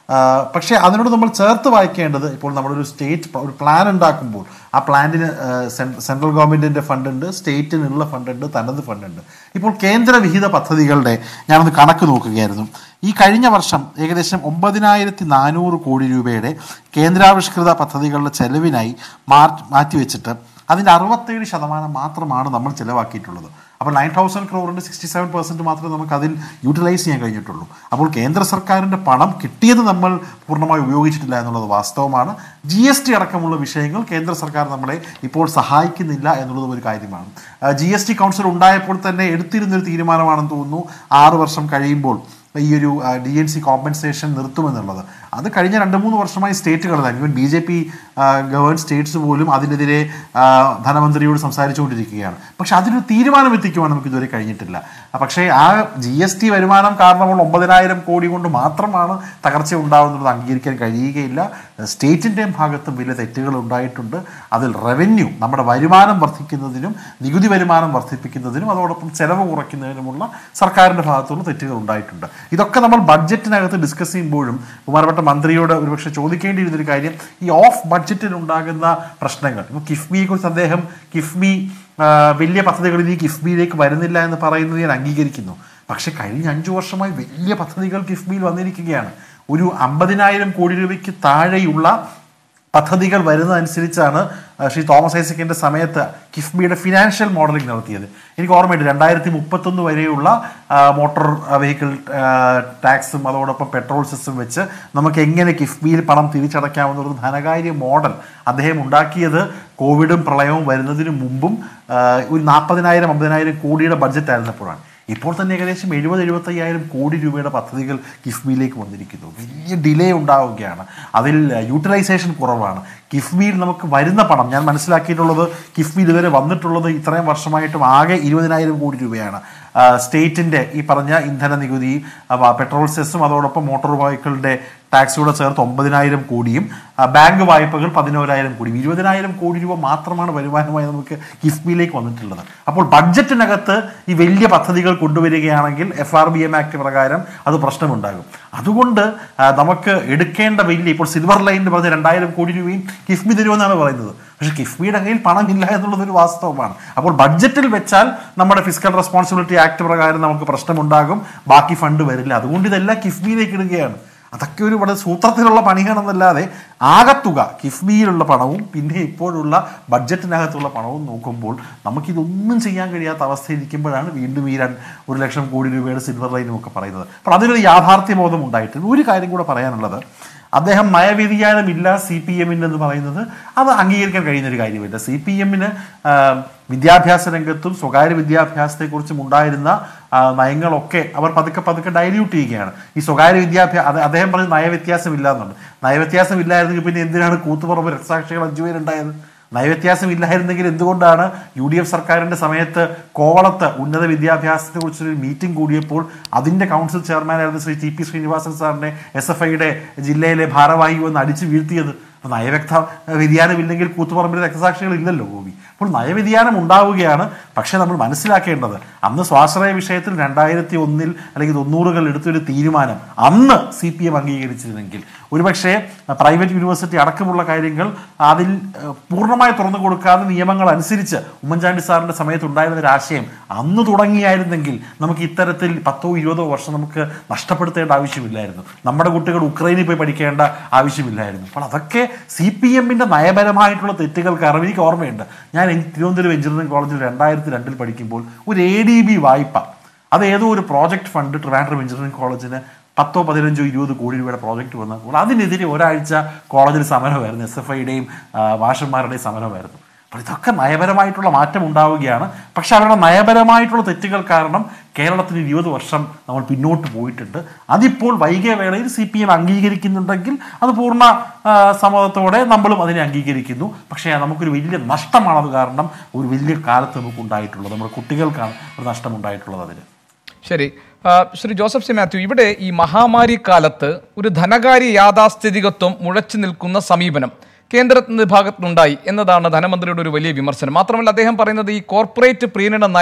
ആ, പക്ഷേ അതിനോട് നമ്മൾ ചേർത്ത് വായിക്കേണ്ടത് ഇപ്പോൾ നമ്മളൊരു സ്റ്റേറ്റ് ഒരു പ്ലാൻ ഉണ്ടാക്കുമ്പോൾ ആ പ്ലാനിന് സെൻട്രൽ ഗവൺമെന്റിന്റെ ഫണ്ട് ഉണ്ട് സ്റ്റേറ്റിനുള്ള ഫണ്ട് ഉണ്ട് തനത് ഫണ്ട് ഉണ്ട് ഇപ്പോൾ കേന്ദ്ര വിഹിത പദ്ധതികളുടെ ഞാനൊന്ന് കണക്ക് നോക്കുകയായിരുന്നു ഈ കഴിഞ്ഞ വർഷം ഏകദേശം ഒമ്പതിനായിരത്തി നാനൂറ് കോടി രൂപയുടെ കേന്ദ്രാവിഷ്കൃത പദ്ധതികളുടെ ചെലവിനായി മാറ്റി മാറ്റിവെച്ചിട്ട് അതിൻ്റെ അറുപത്തേഴ് ശതമാനം മാത്രമാണ് നമ്മൾ ചിലവാക്കിയിട്ടുള്ളത് അപ്പോൾ നയൻ തൗസൻഡ് ക്രോറിൻ്റെ സിക്സ്റ്റി സെവൻ പെർസെൻറ്റ് മാത്രമേ നമുക്ക് അതിൽ യൂട്ടിലൈസ് ചെയ്യാൻ കഴിഞ്ഞിട്ടുള്ളൂ അപ്പോൾ കേന്ദ്ര സർക്കാരിൻ്റെ പണം കിട്ടിയത് നമ്മൾ പൂർണ്ണമായി ഉപയോഗിച്ചിട്ടില്ല എന്നുള്ളത് വാസ്തവമാണ് ജി എസ് ടി അടക്കമുള്ള വിഷയങ്ങൾ കേന്ദ്ര സർക്കാർ നമ്മളെ ഇപ്പോൾ സഹായിക്കുന്നില്ല എന്നുള്ളതും ഒരു കാര്യമാണ് ജി എസ് ടി കൗൺസിൽ ഉണ്ടായപ്പോൾ തന്നെ എടുത്തിരുന്നൊരു തീരുമാനമാണെന്ന് തോന്നുന്നു ആറ് വർഷം കഴിയുമ്പോൾ ഈ ഒരു ഡി എൻ സി കോമ്പൻസേഷൻ നിർത്തുമെന്നുള്ളത് അത് കഴിഞ്ഞ രണ്ട് മൂന്ന് വർഷമായി സ്റ്റേറ്റുകൾ തന്നെ even B J P govern states പോലും അതിനെതിരെ ആ, ധനമന്ത്രിയോട് സംസാരിച്ചുകൊണ്ടിരിക്കുകയാണ് പക്ഷെ അതിനൊരു തീരുമാനം എത്തിക്കുവാൻ നമുക്ക് ഇതുവരെ കഴിഞ്ഞിട്ടില്ല ആ, പക്ഷേ ആ ജി എസ് ടി വരുമാനം കാരണമുള്ള ഒമ്പതിനായിരം കോടി കൊണ്ട് മാത്രമാണ് തകർച്ച ഉണ്ടാകുന്നത് അംഗീകരിക്കാൻ കഴിയുകയില്ല സ്റ്റേറ്റിൻ്റെയും ഭാഗത്തും വലിയ തെറ്റുകൾ ഉണ്ടായിട്ടുണ്ട് അതിൽ റവന്യൂ നമ്മുടെ വരുമാനം വർദ്ധിക്കുന്നതിനും നികുതി വരുമാനം വർദ്ധിപ്പിക്കുന്നതിനും അതോടൊപ്പം ചെലവ് കുറയ്ക്കുന്നതിനുമുള്ള സർക്കാരിൻ്റെ ഭാഗത്തുള്ള തെറ്റുകൾ ഉണ്ടായിട്ടുണ്ട് ഇതൊക്കെ നമ്മൾ ബഡ്ജറ്റിനകത്ത് ഡിസ്കസ് ചെയ്യുമ്പോഴും ബഹുമാനപ്പെട്ട മന്ത്രിയോട് ഒരുപക്ഷെ ചോദിക്കേണ്ടിയിരുന്നൊരു കാര്യം ഈ ഓഫ് ബഡ്ജറ്റിൽ ഉണ്ടാകുന്ന പ്രശ്നങ്ങൾ ഇപ്പോൾ കിഫ്ബിയെ കുറിച്ച് അദ്ദേഹം കിഫ്ബി ആ, വലിയ പദ്ധതികളിൽ ഈ കിഫ്ബിയിലേക്ക് വരുന്നില്ല എന്ന് പറയുന്നത് ഞാൻ അംഗീകരിക്കുന്നു പക്ഷെ കഴിഞ്ഞ അഞ്ചു വർഷമായി വലിയ പദ്ധതികൾ കിഫ്ബിയിൽ വന്നിരിക്കുകയാണ് ഒരു അമ്പതിനായിരം കോടി രൂപയ്ക്ക് താഴെയുള്ള പദ്ധതികൾ വരുന്നതനുസരിച്ചാണ് ആ, ശ്രീ തോമസ് ഐസക്കിന്റെ സമയത്ത് കിഫ്ബിയുടെ ഫിനാൻഷ്യൽ മോഡലിംഗ് നടത്തിയത് എനിക്ക് ഓർമ്മയുണ്ട് രണ്ടായിരത്തി മുപ്പത്തൊന്ന് വരെയുള്ള ആ, മോട്ടോർ വെഹിക്കിൾ ആ, ടാക്സും അതോടൊപ്പം പെട്രോൾ സെസ്സും വെച്ച് നമുക്ക് എങ്ങനെ കിഫ്ബിയിൽ പണം തിരിച്ചടയ്ക്കാമെന്ന ഒരു ധനകാര്യ മോഡൽ അദ്ദേഹം ഉണ്ടാക്കിയത് കോവിഡും പ്രളയവും വരുന്നതിന് മുമ്പും ആ, ഒരു നാൽപ്പതിനായിരം അമ്പതിനായിരം കോടിയുടെ ബഡ്ജറ്റ് ആയിരുന്നപ്പോഴാണ് ഇപ്പോൾ തന്നെ ഏകദേശം എഴുപത് എഴുപത്തയ്യായിരം കോടി രൂപയുടെ പദ്ധതികൾ കിഫ്ബിയിലേക്ക് വന്നിരിക്കുന്നു വലിയ ഡിലേ ഉണ്ടാവുകയാണ് അതിൽ യൂട്ടിലൈസേഷൻ കുറവാണ് കിഫ്ബിയിൽ നമുക്ക് വരുന്ന പണം ഞാൻ മനസ്സിലാക്കിയിട്ടുള്ളത് കിഫ്ബിയിൽ ഇതുവരെ വന്നിട്ടുള്ളത് ഇത്രയും വർഷമായിട്ടും ആകെ ഇരുപതിനായിരം കോടി രൂപയാണ് ആ, സ്റ്റേറ്റിന്റെ ഈ പറഞ്ഞ ഇന്ധന നികുതി അവ, പെട്രോൾ സെസ്സും അതോടൊപ്പം മോട്ടോർ വെഹിക്കിളിന്റെ ടാക്സ് കൂടെ ചേർത്ത് ഒമ്പതിനായിരം കോടിയും ആ, ബാങ്ക് വായ്പകൾ പതിനോരായിരം കോടിയും ഇരുപതിനായിരം കോടി രൂപ മാത്രമാണ് വരുമാനമായി നമുക്ക് കിഫ്ബിയിലേക്ക് വന്നിട്ടുള്ളത് അപ്പോൾ ബഡ്ജറ്റിനകത്ത് ഈ വലിയ പദ്ധതികൾ കൊണ്ടുവരികയാണെങ്കിൽ F R B M act പ്രകാരം അത് പ്രശ്നമുണ്ടാകും അതുകൊണ്ട് ആ, നമുക്ക് എടുക്കേണ്ട വലിയ ഇപ്പോൾ സിൽവർ ലൈനിന് പറഞ്ഞ രണ്ടായിരം കോടി രൂപയും കിഫ്ബി തരുമെന്നാണ് പറയുന്നത് പക്ഷേ കിഫ്ബിയുടെ കയ്യിൽ പണമില്ല എന്നുള്ളത് ഒരു വാസ്തവമാണ് അപ്പോൾ ബഡ്ജറ്റിൽ വെച്ചാൽ നമ്മുടെ ഫിസിക്കൽ റെസ്പോൺസിബിലിറ്റി ആക്ട് പ്രകാരം നമുക്ക് പ്രശ്നമുണ്ടാകും ബാക്കി ഫണ്ട് വരില്ല അതുകൊണ്ട് ഇതെല്ലാം കിഫ്ബിയിലേക്ക് ഇടുകയാണ് അതൊക്കെ ഒരു വളരെ സൂത്രത്തിലുള്ള പണിയാണെന്നല്ലാതെ ആകത്തുക കിഫ്ബിയിലുള്ള പണവും പിന്നെ ഇപ്പോഴുള്ള ബഡ്ജറ്റിനകത്തുള്ള പണവും നോക്കുമ്പോൾ നമുക്കിതൊന്നും ചെയ്യാൻ കഴിയാത്ത അവസ്ഥയിരിക്കുമ്പോഴാണ് വീണ്ടും ഈ രണ്ട് ഒരു ലക്ഷം കോടി രൂപയുടെ സിൽവർ ലൈനും ഒക്കെ പറയുന്നത് അപ്പോൾ അതിനൊരു യാഥാർത്ഥ്യബോധം ഉണ്ടായിട്ടുണ്ട് ഒരു കാര്യം കൂടെ പറയാനുള്ളത് അദ്ദേഹം നയവ്യതിയാനമില്ല സി പി എമ്മിന് എന്ന് പറയുന്നത് അത് അംഗീകരിക്കാൻ കഴിയുന്ന ഒരു കാര്യമില്ല സി പി എമ്മിന് വിദ്യാഭ്യാസ രംഗത്തും സ്വകാര്യ വിദ്യാഭ്യാസത്തെക്കുറിച്ചും ഉണ്ടായിരുന്ന ആ, നയങ്ങളൊക്കെ അവർ പതുക്കെ പതുക്കെ ഡൈല്യൂട്ട് ചെയ്യുകയാണ് ഈ സ്വകാര്യ വിദ്യാഭ്യാസം അദ്ദേഹം പറഞ്ഞ നയവ്യത്യാസം ഇല്ല എന്നുണ്ട് നയവ്യത്യാസം ഇല്ലായിരുന്നെങ്കിൽ പിന്നെ എന്തിനാണ് കൂത്തുപറമ്പ് രക്തസാക്ഷികൾ അഞ്ചുപേരുണ്ടായത് നയവ്യത്യാസം ഇല്ലായിരുന്നെങ്കിൽ എന്തുകൊണ്ടാണ് യു ഡി എഫ് സർക്കാരിന്റെ സമയത്ത് കോവളത്ത് ഉന്നത വിദ്യാഭ്യാസത്തെ കുറിച്ചൊരു മീറ്റിംഗ് കൂടിയപ്പോൾ അതിന്റെ കൗൺസിൽ ചെയർമാനായിരുന്ന ശ്രീ ടി പി ശ്രീനിവാസൻ സാറിനെ എസ് എഫ് ഐയുടെ ജില്ലയിലെ ഭാരവാഹി വന്ന് അടിച്ചു വീഴ്ത്തിയത് അപ്പോൾ നയവ്യക്ത വ്യതിയാനമില്ലെങ്കിൽ കൂത്തുപറമ്പിൽ രക്തസാക്ഷികൾ ഇല്ലല്ലോ ഗോപി അപ്പോൾ നയവ്യതിയാനം ഉണ്ടാവുകയാണ് പക്ഷേ നമ്മൾ മനസ്സിലാക്കേണ്ടത് അന്ന് സ്വാശ്രയ വിഷയത്തിൽ രണ്ടായിരത്തി ഒന്നിൽ അല്ലെങ്കിൽ തൊണ്ണൂറുകൾ എടുത്തൊരു തീരുമാനം അന്ന് സി പി എം അംഗീകരിച്ചിരുന്നെങ്കിൽ ഒരുപക്ഷെ പ്രൈവറ്റ് യൂണിവേഴ്സിറ്റി അടക്കമുള്ള കാര്യങ്ങൾ അതിൽ ഏഹ്, പൂർണ്ണമായി തുറന്നു കൊടുക്കാതെ നിയമങ്ങൾ അനുസരിച്ച് ഉമ്മൻചാണ്ടി സാറിന്റെ സമയത്ത് ഉണ്ടായിരുന്ന ഒരു ആശയം അന്ന് തുടങ്ങിയായിരുന്നെങ്കിൽ നമുക്ക് ഇത്തരത്തിൽ പത്തോ ഇരുപതോ വർഷം നമുക്ക് നഷ്ടപ്പെടുത്തേണ്ട ആവശ്യമില്ലായിരുന്നു നമ്മുടെ കുട്ടികൾ ഉക്രൈനിൽ പോയി പഠിക്കേണ്ട ആവശ്യമില്ലായിരുന്നു അപ്പോൾ അതൊക്കെ സി പി എമ്മിന്റെ നയപരമായിട്ടുള്ള തെറ്റുകൾ കാരണം എനിക്ക് ഓർമ്മയുണ്ട് ഞാൻ എൻ- തിരുവനന്തപുരം എഞ്ചിനീയറിംഗ് കോളേജിൽ രണ്ടായിരത്തി രണ്ടിൽ പഠിക്കുമ്പോൾ ഒരു എ ഡി ബി വായ്പ അത് ഏതോ ഒരു പ്രോജക്റ്റ് ഫണ്ട് ട്രിവാൻഡ്രം എഞ്ചിനീയറിംഗ് കോളേജിന് പത്തോ പതിനഞ്ചോ ഇരുപത് കോടി രൂപയുടെ പ്രോജക്റ്റ് വന്നപ്പോൾ അതിനെതിരെ ഒരാഴ്ച കോളേജിൽ സമരമായിരുന്നു എസ് എഫ് ഐയുടെയും മാഷന്മാരുടെയും സമരമായിരുന്നു അപ്പോൾ ഇതൊക്കെ നയപരമായിട്ടുള്ള മാറ്റം ഉണ്ടാവുകയാണ് പക്ഷെ അവരുടെ നയപരമായിട്ടുള്ള തെറ്റുകൾ കാരണം കേരളത്തിന് ഇരുപത് വർഷം നമ്മൾ പിന്നോട്ട് പോയിട്ടുണ്ട് അതിപ്പോൾ വൈകിയ വേളയിൽ സി പി എം അംഗീകരിക്കുന്നുണ്ടെങ്കിൽ അത് പൂർണ്ണ ആ, സമ്മതത്തോടെ നമ്മളും അതിനെ അംഗീകരിക്കുന്നു പക്ഷേ നമുക്കൊരു വലിയ നഷ്ടമാണ് അത് കാരണം ഒരു വലിയ കാലത്ത് നമുക്ക് ഉണ്ടായിട്ടുള്ളത് നമ്മുടെ കുട്ടികൾക്കാണ് ഒരു നഷ്ടം ഉണ്ടായിട്ടുള്ളത് അതിന് ശരി ആ, ശ്രീ ജോസഫ് സി മാത്യു ഇവിടെ ഈ മഹാമാരി കാലത്ത് ഒരു ധനകാര്യ യാഥാസ്ഥിതികത്വം മുഴച്ചു നിൽക്കുന്ന സമീപനം കേന്ദ്രത്തിന്റെ ഭാഗത്തുനിന്നുണ്ടായി എന്നതാണ് ധനമന്ത്രിയുടെ ഒരു വലിയ വിമർശനം മാത്രമല്ല അദ്ദേഹം പറയുന്നത് ഈ കോർപ്പറേറ്റ് പ്രീണന നയം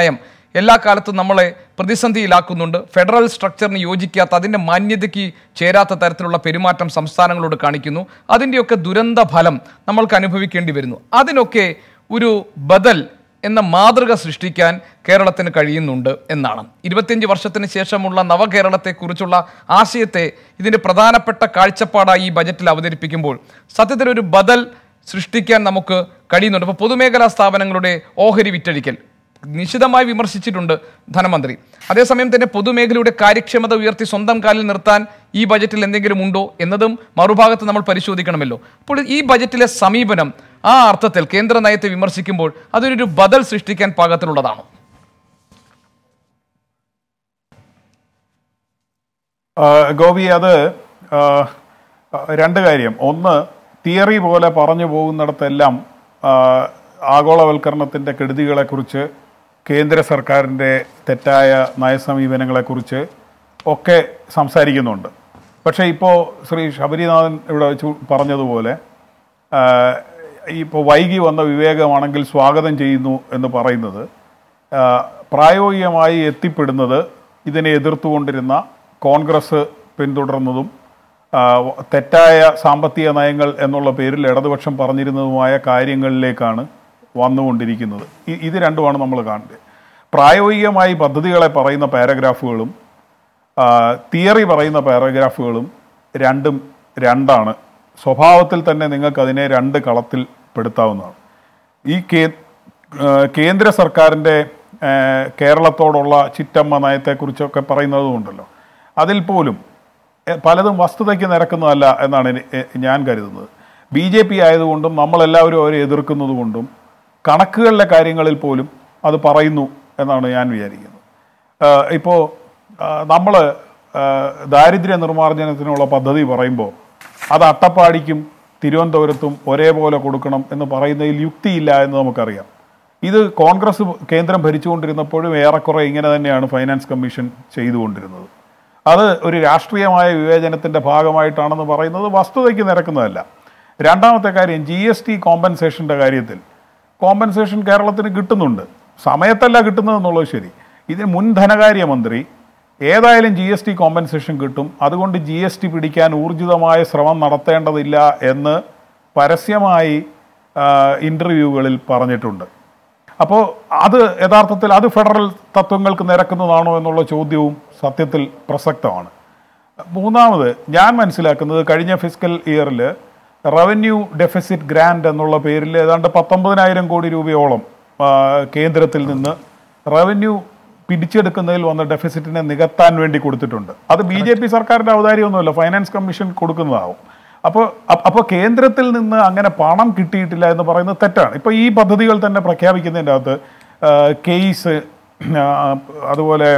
എല്ലാ കാലത്തും നമ്മളെ പ്രതിസന്ധിയിലാക്കുന്നുണ്ട് ഫെഡറൽ സ്ട്രക്ചറിന് യോജിക്കാത്ത അതിൻ്റെ മാന്യതയ്ക്ക് ചേരാത്ത തരത്തിലുള്ള പെരുമാറ്റം സംസ്ഥാനങ്ങളോട് കാണിക്കുന്നു അതിൻ്റെയൊക്കെ ദുരന്ത ഫലം നമ്മൾക്ക് അനുഭവിക്കേണ്ടി വരുന്നു അതിനൊക്കെ ഒരു ബദൽ എന്ന മാതൃക സൃഷ്ടിക്കാൻ കേരളത്തിന് കഴിയുന്നുണ്ട് എന്നാണ് ഇരുപത്തിയഞ്ച് വർഷത്തിന് ശേഷമുള്ള നവകേരളത്തെക്കുറിച്ചുള്ള ആശയത്തെ ഇതിൻ്റെ പ്രധാനപ്പെട്ട കാഴ്ചപ്പാടായി ഈ ബജറ്റിൽ അവതരിപ്പിക്കുമ്പോൾ സത്യത്തിൽ ഒരു ബദൽ സൃഷ്ടിക്കാൻ നമുക്ക് കഴിയുന്നുണ്ട് അപ്പോൾ പൊതുമേഖലാ സ്ഥാപനങ്ങളുടെ ഓഹരി വിറ്റഴിക്കൽ നിശിതമായി വിമർശിച്ചിട്ടുണ്ട് ധനമന്ത്രി അതേസമയം തന്നെ പൊതുമേഖലയുടെ കാര്യക്ഷമത ഉയർത്തി സ്വന്തം കാലിൽ നിർത്താൻ ഈ ബജറ്റിൽ എന്തെങ്കിലും ഉണ്ടോ എന്നതും മറുഭാഗത്ത് നമ്മൾ പരിശോധിക്കണമല്ലോ അപ്പോൾ ഈ ബജറ്റിലെ സമീപനം ആ അർത്ഥത്തിൽ കേന്ദ്ര നയത്തെ വിമർശിക്കുമ്പോൾ അതിനൊരു ബദൽ സൃഷ്ടിക്കാൻ പാകത്തിലുള്ളതാണോ ആ, ഗോപി അത് ആ, രണ്ട് കാര്യം ഒന്ന് തിയറി പോലെ പറഞ്ഞു പോകുന്നിടത്തെല്ലാം ആ, ആഗോളവൽക്കരണത്തിൻ്റെ കെടുതികളെക്കുറിച്ച് കേന്ദ്ര സർക്കാരിൻ്റെ തെറ്റായ നയസമീപനങ്ങളെക്കുറിച്ച് ഒക്കെ സംസാരിക്കുന്നുണ്ട് പക്ഷേ ഇപ്പോൾ ശ്രീ ശബരിനാഥൻ ഇവിടെ വെച്ച് പറഞ്ഞതുപോലെ ആ, ഇപ്പോൾ വൈകി വന്ന വിവേകമാണെങ്കിൽ സ്വാഗതം ചെയ്യുന്നു എന്ന് പറയുന്നത് ആ, പ്രായോഗികമായി എത്തിപ്പെടുന്നത് ഇതിനെ എതിർത്തുകൊണ്ടിരുന്ന കോൺഗ്രസ് പിന്തുടർന്നതും ആ, തെറ്റായ സാമ്പത്തിക നയങ്ങൾ എന്നുള്ള പേരിൽ ഇടതുപക്ഷം പറഞ്ഞിരുന്നതുമായ കാര്യങ്ങളിലേക്കാണ് വന്നുകൊണ്ടിരിക്കുന്നത് ഇ- ഇത് രണ്ടുമാണ് നമ്മൾ കാണേണ്ടത് പ്രായോഗികമായി പദ്ധതികളെ പറയുന്ന പാരഗ്രാഫുകളും ആ, തിയറി പറയുന്ന പാരഗ്രാഫുകളും രണ്ടും രണ്ടാണ് സ്വഭാവത്തിൽ തന്നെ നിങ്ങൾക്ക് അതിനെ രണ്ട് കളത്തിൽ പെടുത്താവുന്നതാണ് ഈ കേ ആ, കേന്ദ്ര സർക്കാരിൻ്റെ ആ, കേരളത്തോടുള്ള ചിറ്റമ്മ നയത്തെക്കുറിച്ചൊക്കെ പറയുന്നതുമുണ്ടല്ലോ അതിൽ പോലും എ, പലതും വസ്തുതയ്ക്ക് നിരക്കുന്നതല്ല എന്നാണ് എനി- എ- ഞാൻ കരുതുന്നത് ബി ജെ പി ആയതുകൊണ്ടും നമ്മളെല്ലാവരും അവരെ എതിർക്കുന്നത് കൊണ്ടും കണക്കുകളിലെ കാര്യങ്ങളിൽ പോലും അത് പറയുന്നു എന്നാണ് ഞാൻ വിചാരിക്കുന്നത് ഇപ്പോൾ നമ്മൾ ദാരിദ്ര്യ നിർമ്മാർജ്ജനത്തിനുള്ള പദ്ധതി പറയുമ്പോൾ അത് അട്ടപ്പാടിക്കും തിരുവനന്തപുരത്തും ഒരേപോലെ കൊടുക്കണം എന്ന് പറയുന്നതിൽ യുക്തിയില്ല എന്ന് നമുക്കറിയാം ഇത് കോൺഗ്രസ് കേന്ദ്രം ഭരിച്ചുകൊണ്ടിരുന്നപ്പോഴും ഏറെക്കുറെ ഇങ്ങനെ തന്നെയാണ് ഫൈനാൻസ് കമ്മീഷൻ ചെയ്തുകൊണ്ടിരുന്നത് അത് ഒരു രാഷ്ട്രീയമായ വിവേചനത്തിന്റെ ഭാഗമായിട്ടാണെന്ന് പറയുന്നത് വസ്തുതയ്ക്ക് നിരക്കുന്നതല്ല രണ്ടാമത്തെ കാര്യം ജി എസ് ടി കോമ്പൻസേഷന്റെ കാര്യത്തിൽ കോമ്പൻസേഷൻ കേരളത്തിന് കിട്ടുന്നുണ്ട് സമയത്തല്ല കിട്ടുന്നതെന്നുള്ളത് ശരി ഇതിന് മുൻ ധനകാര്യമന്ത്രി ഏതായാലും ജി എസ് ടി കോമ്പൻസേഷൻ കിട്ടും അതുകൊണ്ട് ജി എസ് ടി പിടിക്കാൻ ഊർജിതമായ ശ്രമം നടത്തേണ്ടതില്ല എന്ന് പരസ്യമായി ഇൻ്റർവ്യൂകളിൽ പറഞ്ഞിട്ടുണ്ട് അപ്പോൾ അത് യഥാർത്ഥത്തിൽ അത് ഫെഡറൽ തത്വങ്ങൾക്ക് നിരക്കുന്നതാണോ എന്നുള്ള ചോദ്യവും സത്യത്തിൽ പ്രസക്തമാണ് മൂന്നാമത് ഞാൻ മനസ്സിലാക്കുന്നത് കഴിഞ്ഞ ഫിസിക്കൽ ഇയറിൽ റവന്യൂ ഡെഫിസിറ്റ് ഗ്രാൻഡ് എന്നുള്ള പേരിൽ ഏതാണ്ട് പത്തൊമ്പതിനായിരം കോടി രൂപയോളം ആ, കേന്ദ്രത്തിൽ നിന്ന് റവന്യൂ പിടിച്ചെടുക്കുന്നതിൽ വന്ന ഡെഫിസിറ്റിനെ നികത്താൻ വേണ്ടി കൊടുത്തിട്ടുണ്ട് അത് ബി ജെ പി സർക്കാരിന്റെ ഔദാര്യമൊന്നുമല്ല ഫൈനാൻസ് കമ്മീഷൻ കൊടുക്കുന്നതാവും അപ്പോൾ അപ്പോൾ കേന്ദ്രത്തിൽ നിന്ന് അങ്ങനെ പണം കിട്ടിയിട്ടില്ല എന്ന് പറയുന്നത് തെറ്റാണ് ഇപ്പോൾ ഈ പദ്ധതികൾ തന്നെ പ്രഖ്യാപിക്കുന്നതിൻ്റെ അകത്ത് കേസ് അതുപോലെ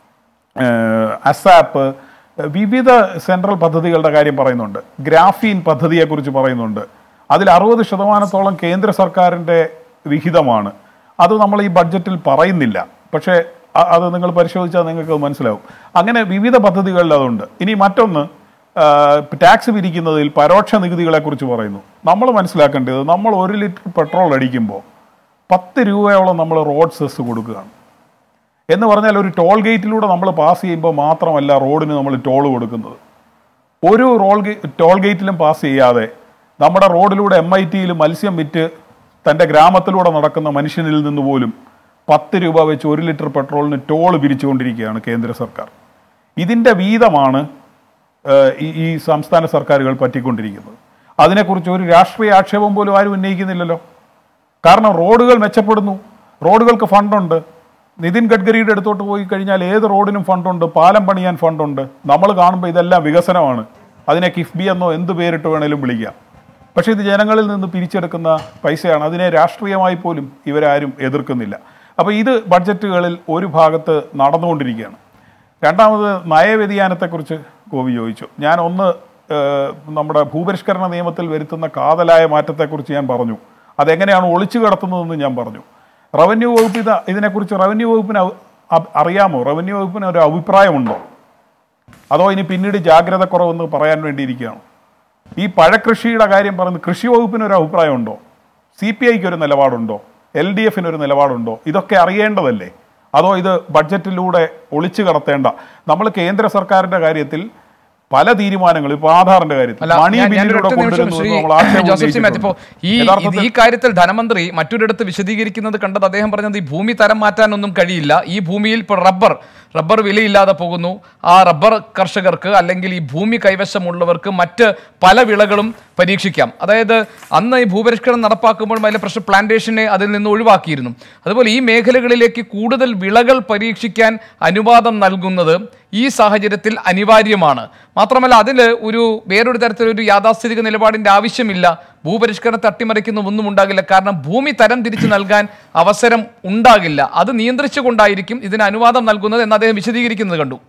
അസാപ്പ് വിവിധ സെൻട്രൽ പദ്ധതികളുടെ കാര്യം പറയുന്നുണ്ട് ഗ്രാഫീൻ പദ്ധതിയെക്കുറിച്ച് പറയുന്നുണ്ട് അതിൽ അറുപത് ശതമാനത്തോളം കേന്ദ്ര സർക്കാരിൻ്റെ വിഹിതമാണ് അത് നമ്മൾ ഈ ബഡ്ജറ്റിൽ പറയുന്നില്ല പക്ഷേ അ- അത് നിങ്ങൾ പരിശോധിച്ചാൽ നിങ്ങൾക്ക് അത് മനസ്സിലാവും അങ്ങനെ വിവിധ പദ്ധതികളിൽ അതുണ്ട് ഇനി മറ്റൊന്ന് ടാക്സ് പിരിക്കുന്നതിൽ പരോക്ഷ നികുതികളെക്കുറിച്ച് പറയുന്നു നമ്മൾ മനസ്സിലാക്കേണ്ടത് നമ്മൾ ഒരു ലിറ്റർ പെട്രോൾ അടിക്കുമ്പോൾ പത്ത് രൂപയോളം നമ്മൾ റോഡ് സെസ് കൊടുക്കുകയാണ് എന്ന് പറഞ്ഞാൽ ഒരു ടോൾ ഗേറ്റിലൂടെ നമ്മൾ പാസ് ചെയ്യുമ്പോൾ മാത്രമല്ല റോഡിന് നമ്മൾ ടോൾ കൊടുക്കുന്നത് ഒരു റോൾ ഗേ ടോൾ ഗേറ്റിലും പാസ് ചെയ്യാതെ നമ്മുടെ റോഡിലൂടെ എം ഐ ടിയിൽ മത്സ്യം വിറ്റ് തൻ്റെ ഗ്രാമത്തിലൂടെ നടക്കുന്ന മനുഷ്യനിൽ നിന്ന് പോലും പത്ത് രൂപ വെച്ച് ഒരു ലിറ്റർ പെട്രോളിന് ടോൾ പിരിച്ചുകൊണ്ടിരിക്കുകയാണ് കേന്ദ്ര സർക്കാർ ഇതിൻ്റെ വീതമാണ് ഏഹ്, ഈ ഈ സംസ്ഥാന സർക്കാരുകൾ പറ്റിക്കൊണ്ടിരിക്കുന്നത് അതിനെക്കുറിച്ച് ഒരു രാഷ്ട്രീയ ആക്ഷേപം പോലും ആരും ഉന്നയിക്കുന്നില്ലല്ലോ കാരണം റോഡുകൾ മെച്ചപ്പെടുന്നു റോഡുകൾക്ക് ഫണ്ടുണ്ട് നിതിൻ ഗഡ്കരിയുടെ അടുത്തോട്ട് പോയി കഴിഞ്ഞാൽ ഏത് റോഡിനും ഫണ്ടുണ്ട് പാലം പണിയാൻ ഫണ്ടുണ്ട് നമ്മൾ കാണുമ്പോൾ ഇതെല്ലാം വികസനമാണ് അതിനെ കിഫ്ബി എന്നോ എന്ത് പേരിട്ട് വേണേലും വിളിക്കാം പക്ഷേ ഇത് ജനങ്ങളിൽ നിന്ന് പിരിച്ചെടുക്കുന്ന പൈസയാണ് അതിനെ രാഷ്ട്രീയമായി പോലും ഇവരാരും എതിർക്കുന്നില്ല അപ്പോൾ ഇത് ബഡ്ജറ്റുകളിൽ ഒരു ഭാഗത്ത് നടന്നുകൊണ്ടിരിക്കുകയാണ് രണ്ടാമത് നയവ്യതിയാനത്തെക്കുറിച്ച് ഗോപി ചോദിച്ചു ഞാൻ ഒന്ന് ഏഹ്, നമ്മുടെ ഭൂപരിഷ്കരണ നിയമത്തിൽ വരുത്തുന്ന കാതലായ മാറ്റത്തെക്കുറിച്ച് ഞാൻ പറഞ്ഞു അതെങ്ങനെയാണ് ഒളിച്ചു കിടത്തുന്നതെന്ന് ഞാൻ പറഞ്ഞു റവന്യൂ വകുപ്പ് ഇത് ഇതിനെക്കുറിച്ച് റവന്യൂ വകുപ്പിന് അ- അ- അറിയാമോ റവന്യൂ വകുപ്പിന് ഒരു അഭിപ്രായമുണ്ടോ അതോ ഇനി പിന്നീട് ജാഗ്രത കുറവെന്ന് പറയാൻ വേണ്ടിയിരിക്കുകയാണ് ഈ പഴകൃഷിയുടെ കാര്യം പറയുന്നത് കൃഷി വകുപ്പിന് ഒരു അഭിപ്രായമുണ്ടോ സി പി ഐക്ക് ഒരു നിലപാടുണ്ടോ എൽ ഡി എഫിന് ഒരു നിലപാടുണ്ടോ ഇതൊക്കെ അറിയേണ്ടതല്ലേ അതോ ഇത് ബഡ്ജറ്റിലൂടെ ഒളിച്ചു കടത്തേണ്ട നമ്മൾ കേന്ദ്ര സർക്കാരിന്റെ കാര്യത്തിൽ പല തീരുമാനങ്ങൾ ഇപ്പൊ ആധാറിന്റെ കാര്യത്തിൽ അല്ല മണി ഞാൻ- ഞാനൊരു ബില്ലിലൂടെ ഒറ്റ നിമിഷം കൊണ്ടുവരുന്നു ശ്രീ എന്ന് നമ്മൾ ആക്ഷേപം ജോസഫ് സി മാത്യു, ഇപ്പോ ഈ ഉന്നയിച്ചിട്ടുണ്ട്. യഥാർത്ഥത്തിൽ ഈ കാര്യത്തിൽ ധനമന്ത്രി മറ്റൊരിടത്ത് വിശദീകരിക്കുന്നത് കണ്ടത് അദ്ദേഹം പറഞ്ഞത് ഈ ഭൂമി തരം മാറ്റാനൊന്നും കഴിയില്ല ഈ ഭൂമിയിൽ ഇപ്പോൾ റബ്ബർ റബ്ബർ വിലയില്ലാതെ പോകുന്നു ആ റബ്ബർ കർഷകർക്ക് അല്ലെങ്കിൽ ഈ ഭൂമി കൈവശമുള്ളവർക്ക് മറ്റ് പല വിളകളും പരീക്ഷിക്കാം അതായത് അന്ന് ഈ ഭൂപരിഷ്കരണം നടപ്പാക്കുമ്പോൾ അതിലെ പ്രശ്നം പ്ലാന്റേഷനെ അതിൽ നിന്ന് ഒഴിവാക്കിയിരുന്നു അതുപോലെ ഈ മേഖലകളിലേക്ക് കൂടുതൽ വിളകൾ പരീക്ഷിക്കാൻ അനുവാദം നൽകുന്നത് ഈ സാഹചര്യത്തിൽ അനിവാര്യമാണ് മാത്രമല്ല അതിൽ ഒരു വേറൊരു തരത്തിലൊരു യാഥാസ്ഥിതിക നിലപാടിന്റെ ആവശ്യമില്ല ഭൂപരിഷ്കരണത്തെ അട്ടിമറിക്കുന്ന ഒന്നും ഉണ്ടാകില്ല കാരണം ഭൂമി തരം തിരിച്ചു നൽകാൻ അവസരം ഉണ്ടാകില്ല അത് നിയന്ത്രിച്ചുകൊണ്ടായിരിക്കും ഇതിന് അനുവാദം നൽകുന്നത് എന്ന് അദ്ദേഹം വിശദീകരിക്കുന്നത് കണ്ടു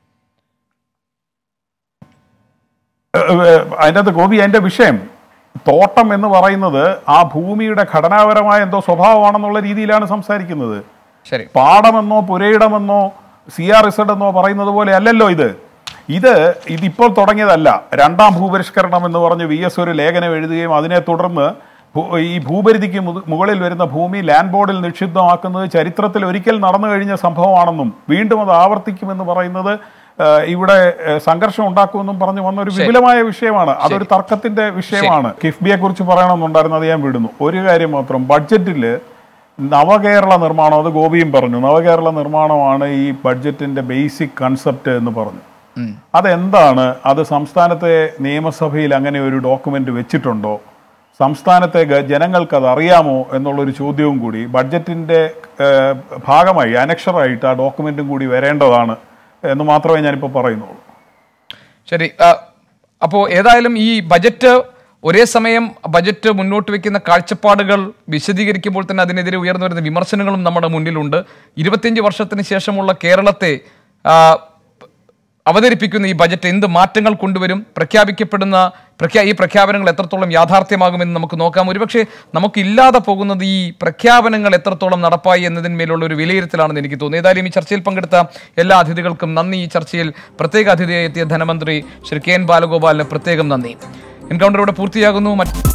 ഏഹ് അതിനകത്ത് ഗോപി അതിന്റെ വിഷയം തോട്ടം എന്ന് പറയുന്നത് ആ ഭൂമിയുടെ ഘടനാപരമായ എന്തോ സ്വഭാവമാണെന്നുള്ള രീതിയിലാണ് സംസാരിക്കുന്നത് ശരി പാടമെന്നോ പുരയിടമെന്നോ സി ആർ ഇസഡ് എന്നോ പറയുന്നത് പോലെ അല്ലല്ലോ ഇത് ഇത് ഇതിപ്പോൾ തുടങ്ങിയതല്ല രണ്ടാം ഭൂപരിഷ്കരണം എന്ന് പറഞ്ഞ് വി എസ് ഒരു ലേഖനം എഴുതുകയും അതിനെ തുടർന്ന് ഭൂ- ഈ ഭൂപരിധിക്ക് മുത- മുകളിൽ വരുന്ന ഭൂമി ലാൻഡ് ബോർഡിൽ നിക്ഷിപ്തമാക്കുന്നത് ചരിത്രത്തിൽ ഒരിക്കൽ നടന്നു കഴിഞ്ഞ സംഭവമാണെന്നും വീണ്ടും അത് ആവർത്തിക്കുമെന്ന് പറയുന്നത് ആ, ഇവിടെ ആ, സംഘർഷം ഉണ്ടാക്കുമെന്നും പറഞ്ഞു വന്ന ഒരു വിപുലമായ വിഷയമാണ് അതൊരു തർക്കത്തിന്റെ വിഷയമാണ് കിഫ്ബിയെ കുറിച്ച് പറയണമെന്നുണ്ടായിരുന്നു അത് ഞാൻ വിടുന്നു ഒരു കാര്യം മാത്രം ബഡ്ജറ്റിൽ നവകേരള നിർമ്മാണം അത് ഗോപിയും പറഞ്ഞു നവകേരള നിർമ്മാണമാണ് ഈ ബഡ്ജറ്റിന്റെ ബേസിക് കൺസെപ്റ്റ് എന്ന് പറഞ്ഞു അതെന്താണ് അത് സംസ്ഥാനത്തെ നിയമസഭയിൽ അങ്ങനെ ഒരു ഡോക്യുമെന്റ് വെച്ചിട്ടുണ്ടോ സംസ്ഥാനത്തെ ഗ- ജനങ്ങൾക്ക് അത് അറിയാമോ എന്നുള്ളൊരു ചോദ്യവും കൂടി ബഡ്ജറ്റിന്റെ ഏഹ്, ഭാഗമായി അനക്ഷറായിട്ട് ആ ഡോക്യുമെന്റും കൂടി വരേണ്ടതാണ് എന്ന് മാത്രമേ ഞാനിപ്പോൾ പറയുന്നുള്ളൂ ശരി ആ, അപ്പോ ഏതായാലും ഈ ബജറ്റ് ഒരേ സമയം ബജറ്റ് മുന്നോട്ട് വെക്കുന്ന കാഴ്ചപ്പാടുകൾ വിശദീകരിക്കുമ്പോൾ തന്നെ അതിനെതിരെ ഉയർന്നു വരുന്ന വിമർശനങ്ങളും നമ്മുടെ മുന്നിലുണ്ട് ഇരുപത്തിയഞ്ച് വർഷത്തിന് ശേഷമുള്ള കേരളത്തെ ആ, അവതരിപ്പിക്കുന്ന ഈ ബജറ്റ് എന്ത് മാറ്റങ്ങൾ കൊണ്ടുവരും പ്രഖ്യാപിക്കപ്പെടുന്ന പ്രഖ്യാ ഈ പ്രഖ്യാപനങ്ങൾ എത്രത്തോളം യാഥാർത്ഥ്യമാകുമെന്ന് നമുക്ക് നോക്കാം ഒരുപക്ഷെ നമുക്കില്ലാതെ പോകുന്നത് ഈ പ്രഖ്യാപനങ്ങൾ എത്രത്തോളം നടപ്പായി എന്നതിന്മേലുള്ള ഒരു വിലയിരുത്തലാണെന്ന് എനിക്ക് തോന്നുന്നു ഏതായാലും ഈ ചർച്ചയിൽ പങ്കെടുത്ത എല്ലാ അതിഥികൾക്കും നന്ദി ഈ ചർച്ചയിൽ പ്രത്യേക അതിഥിയായി എത്തിയ ധനമന്ത്രി ശ്രീ കെ എൻ ബാലഗോപാലിന് പ്രത്യേകം നന്ദി എൻകൗണ്ടർ ഇവിടെ പൂർത്തിയാകുന്നു മറ്റ്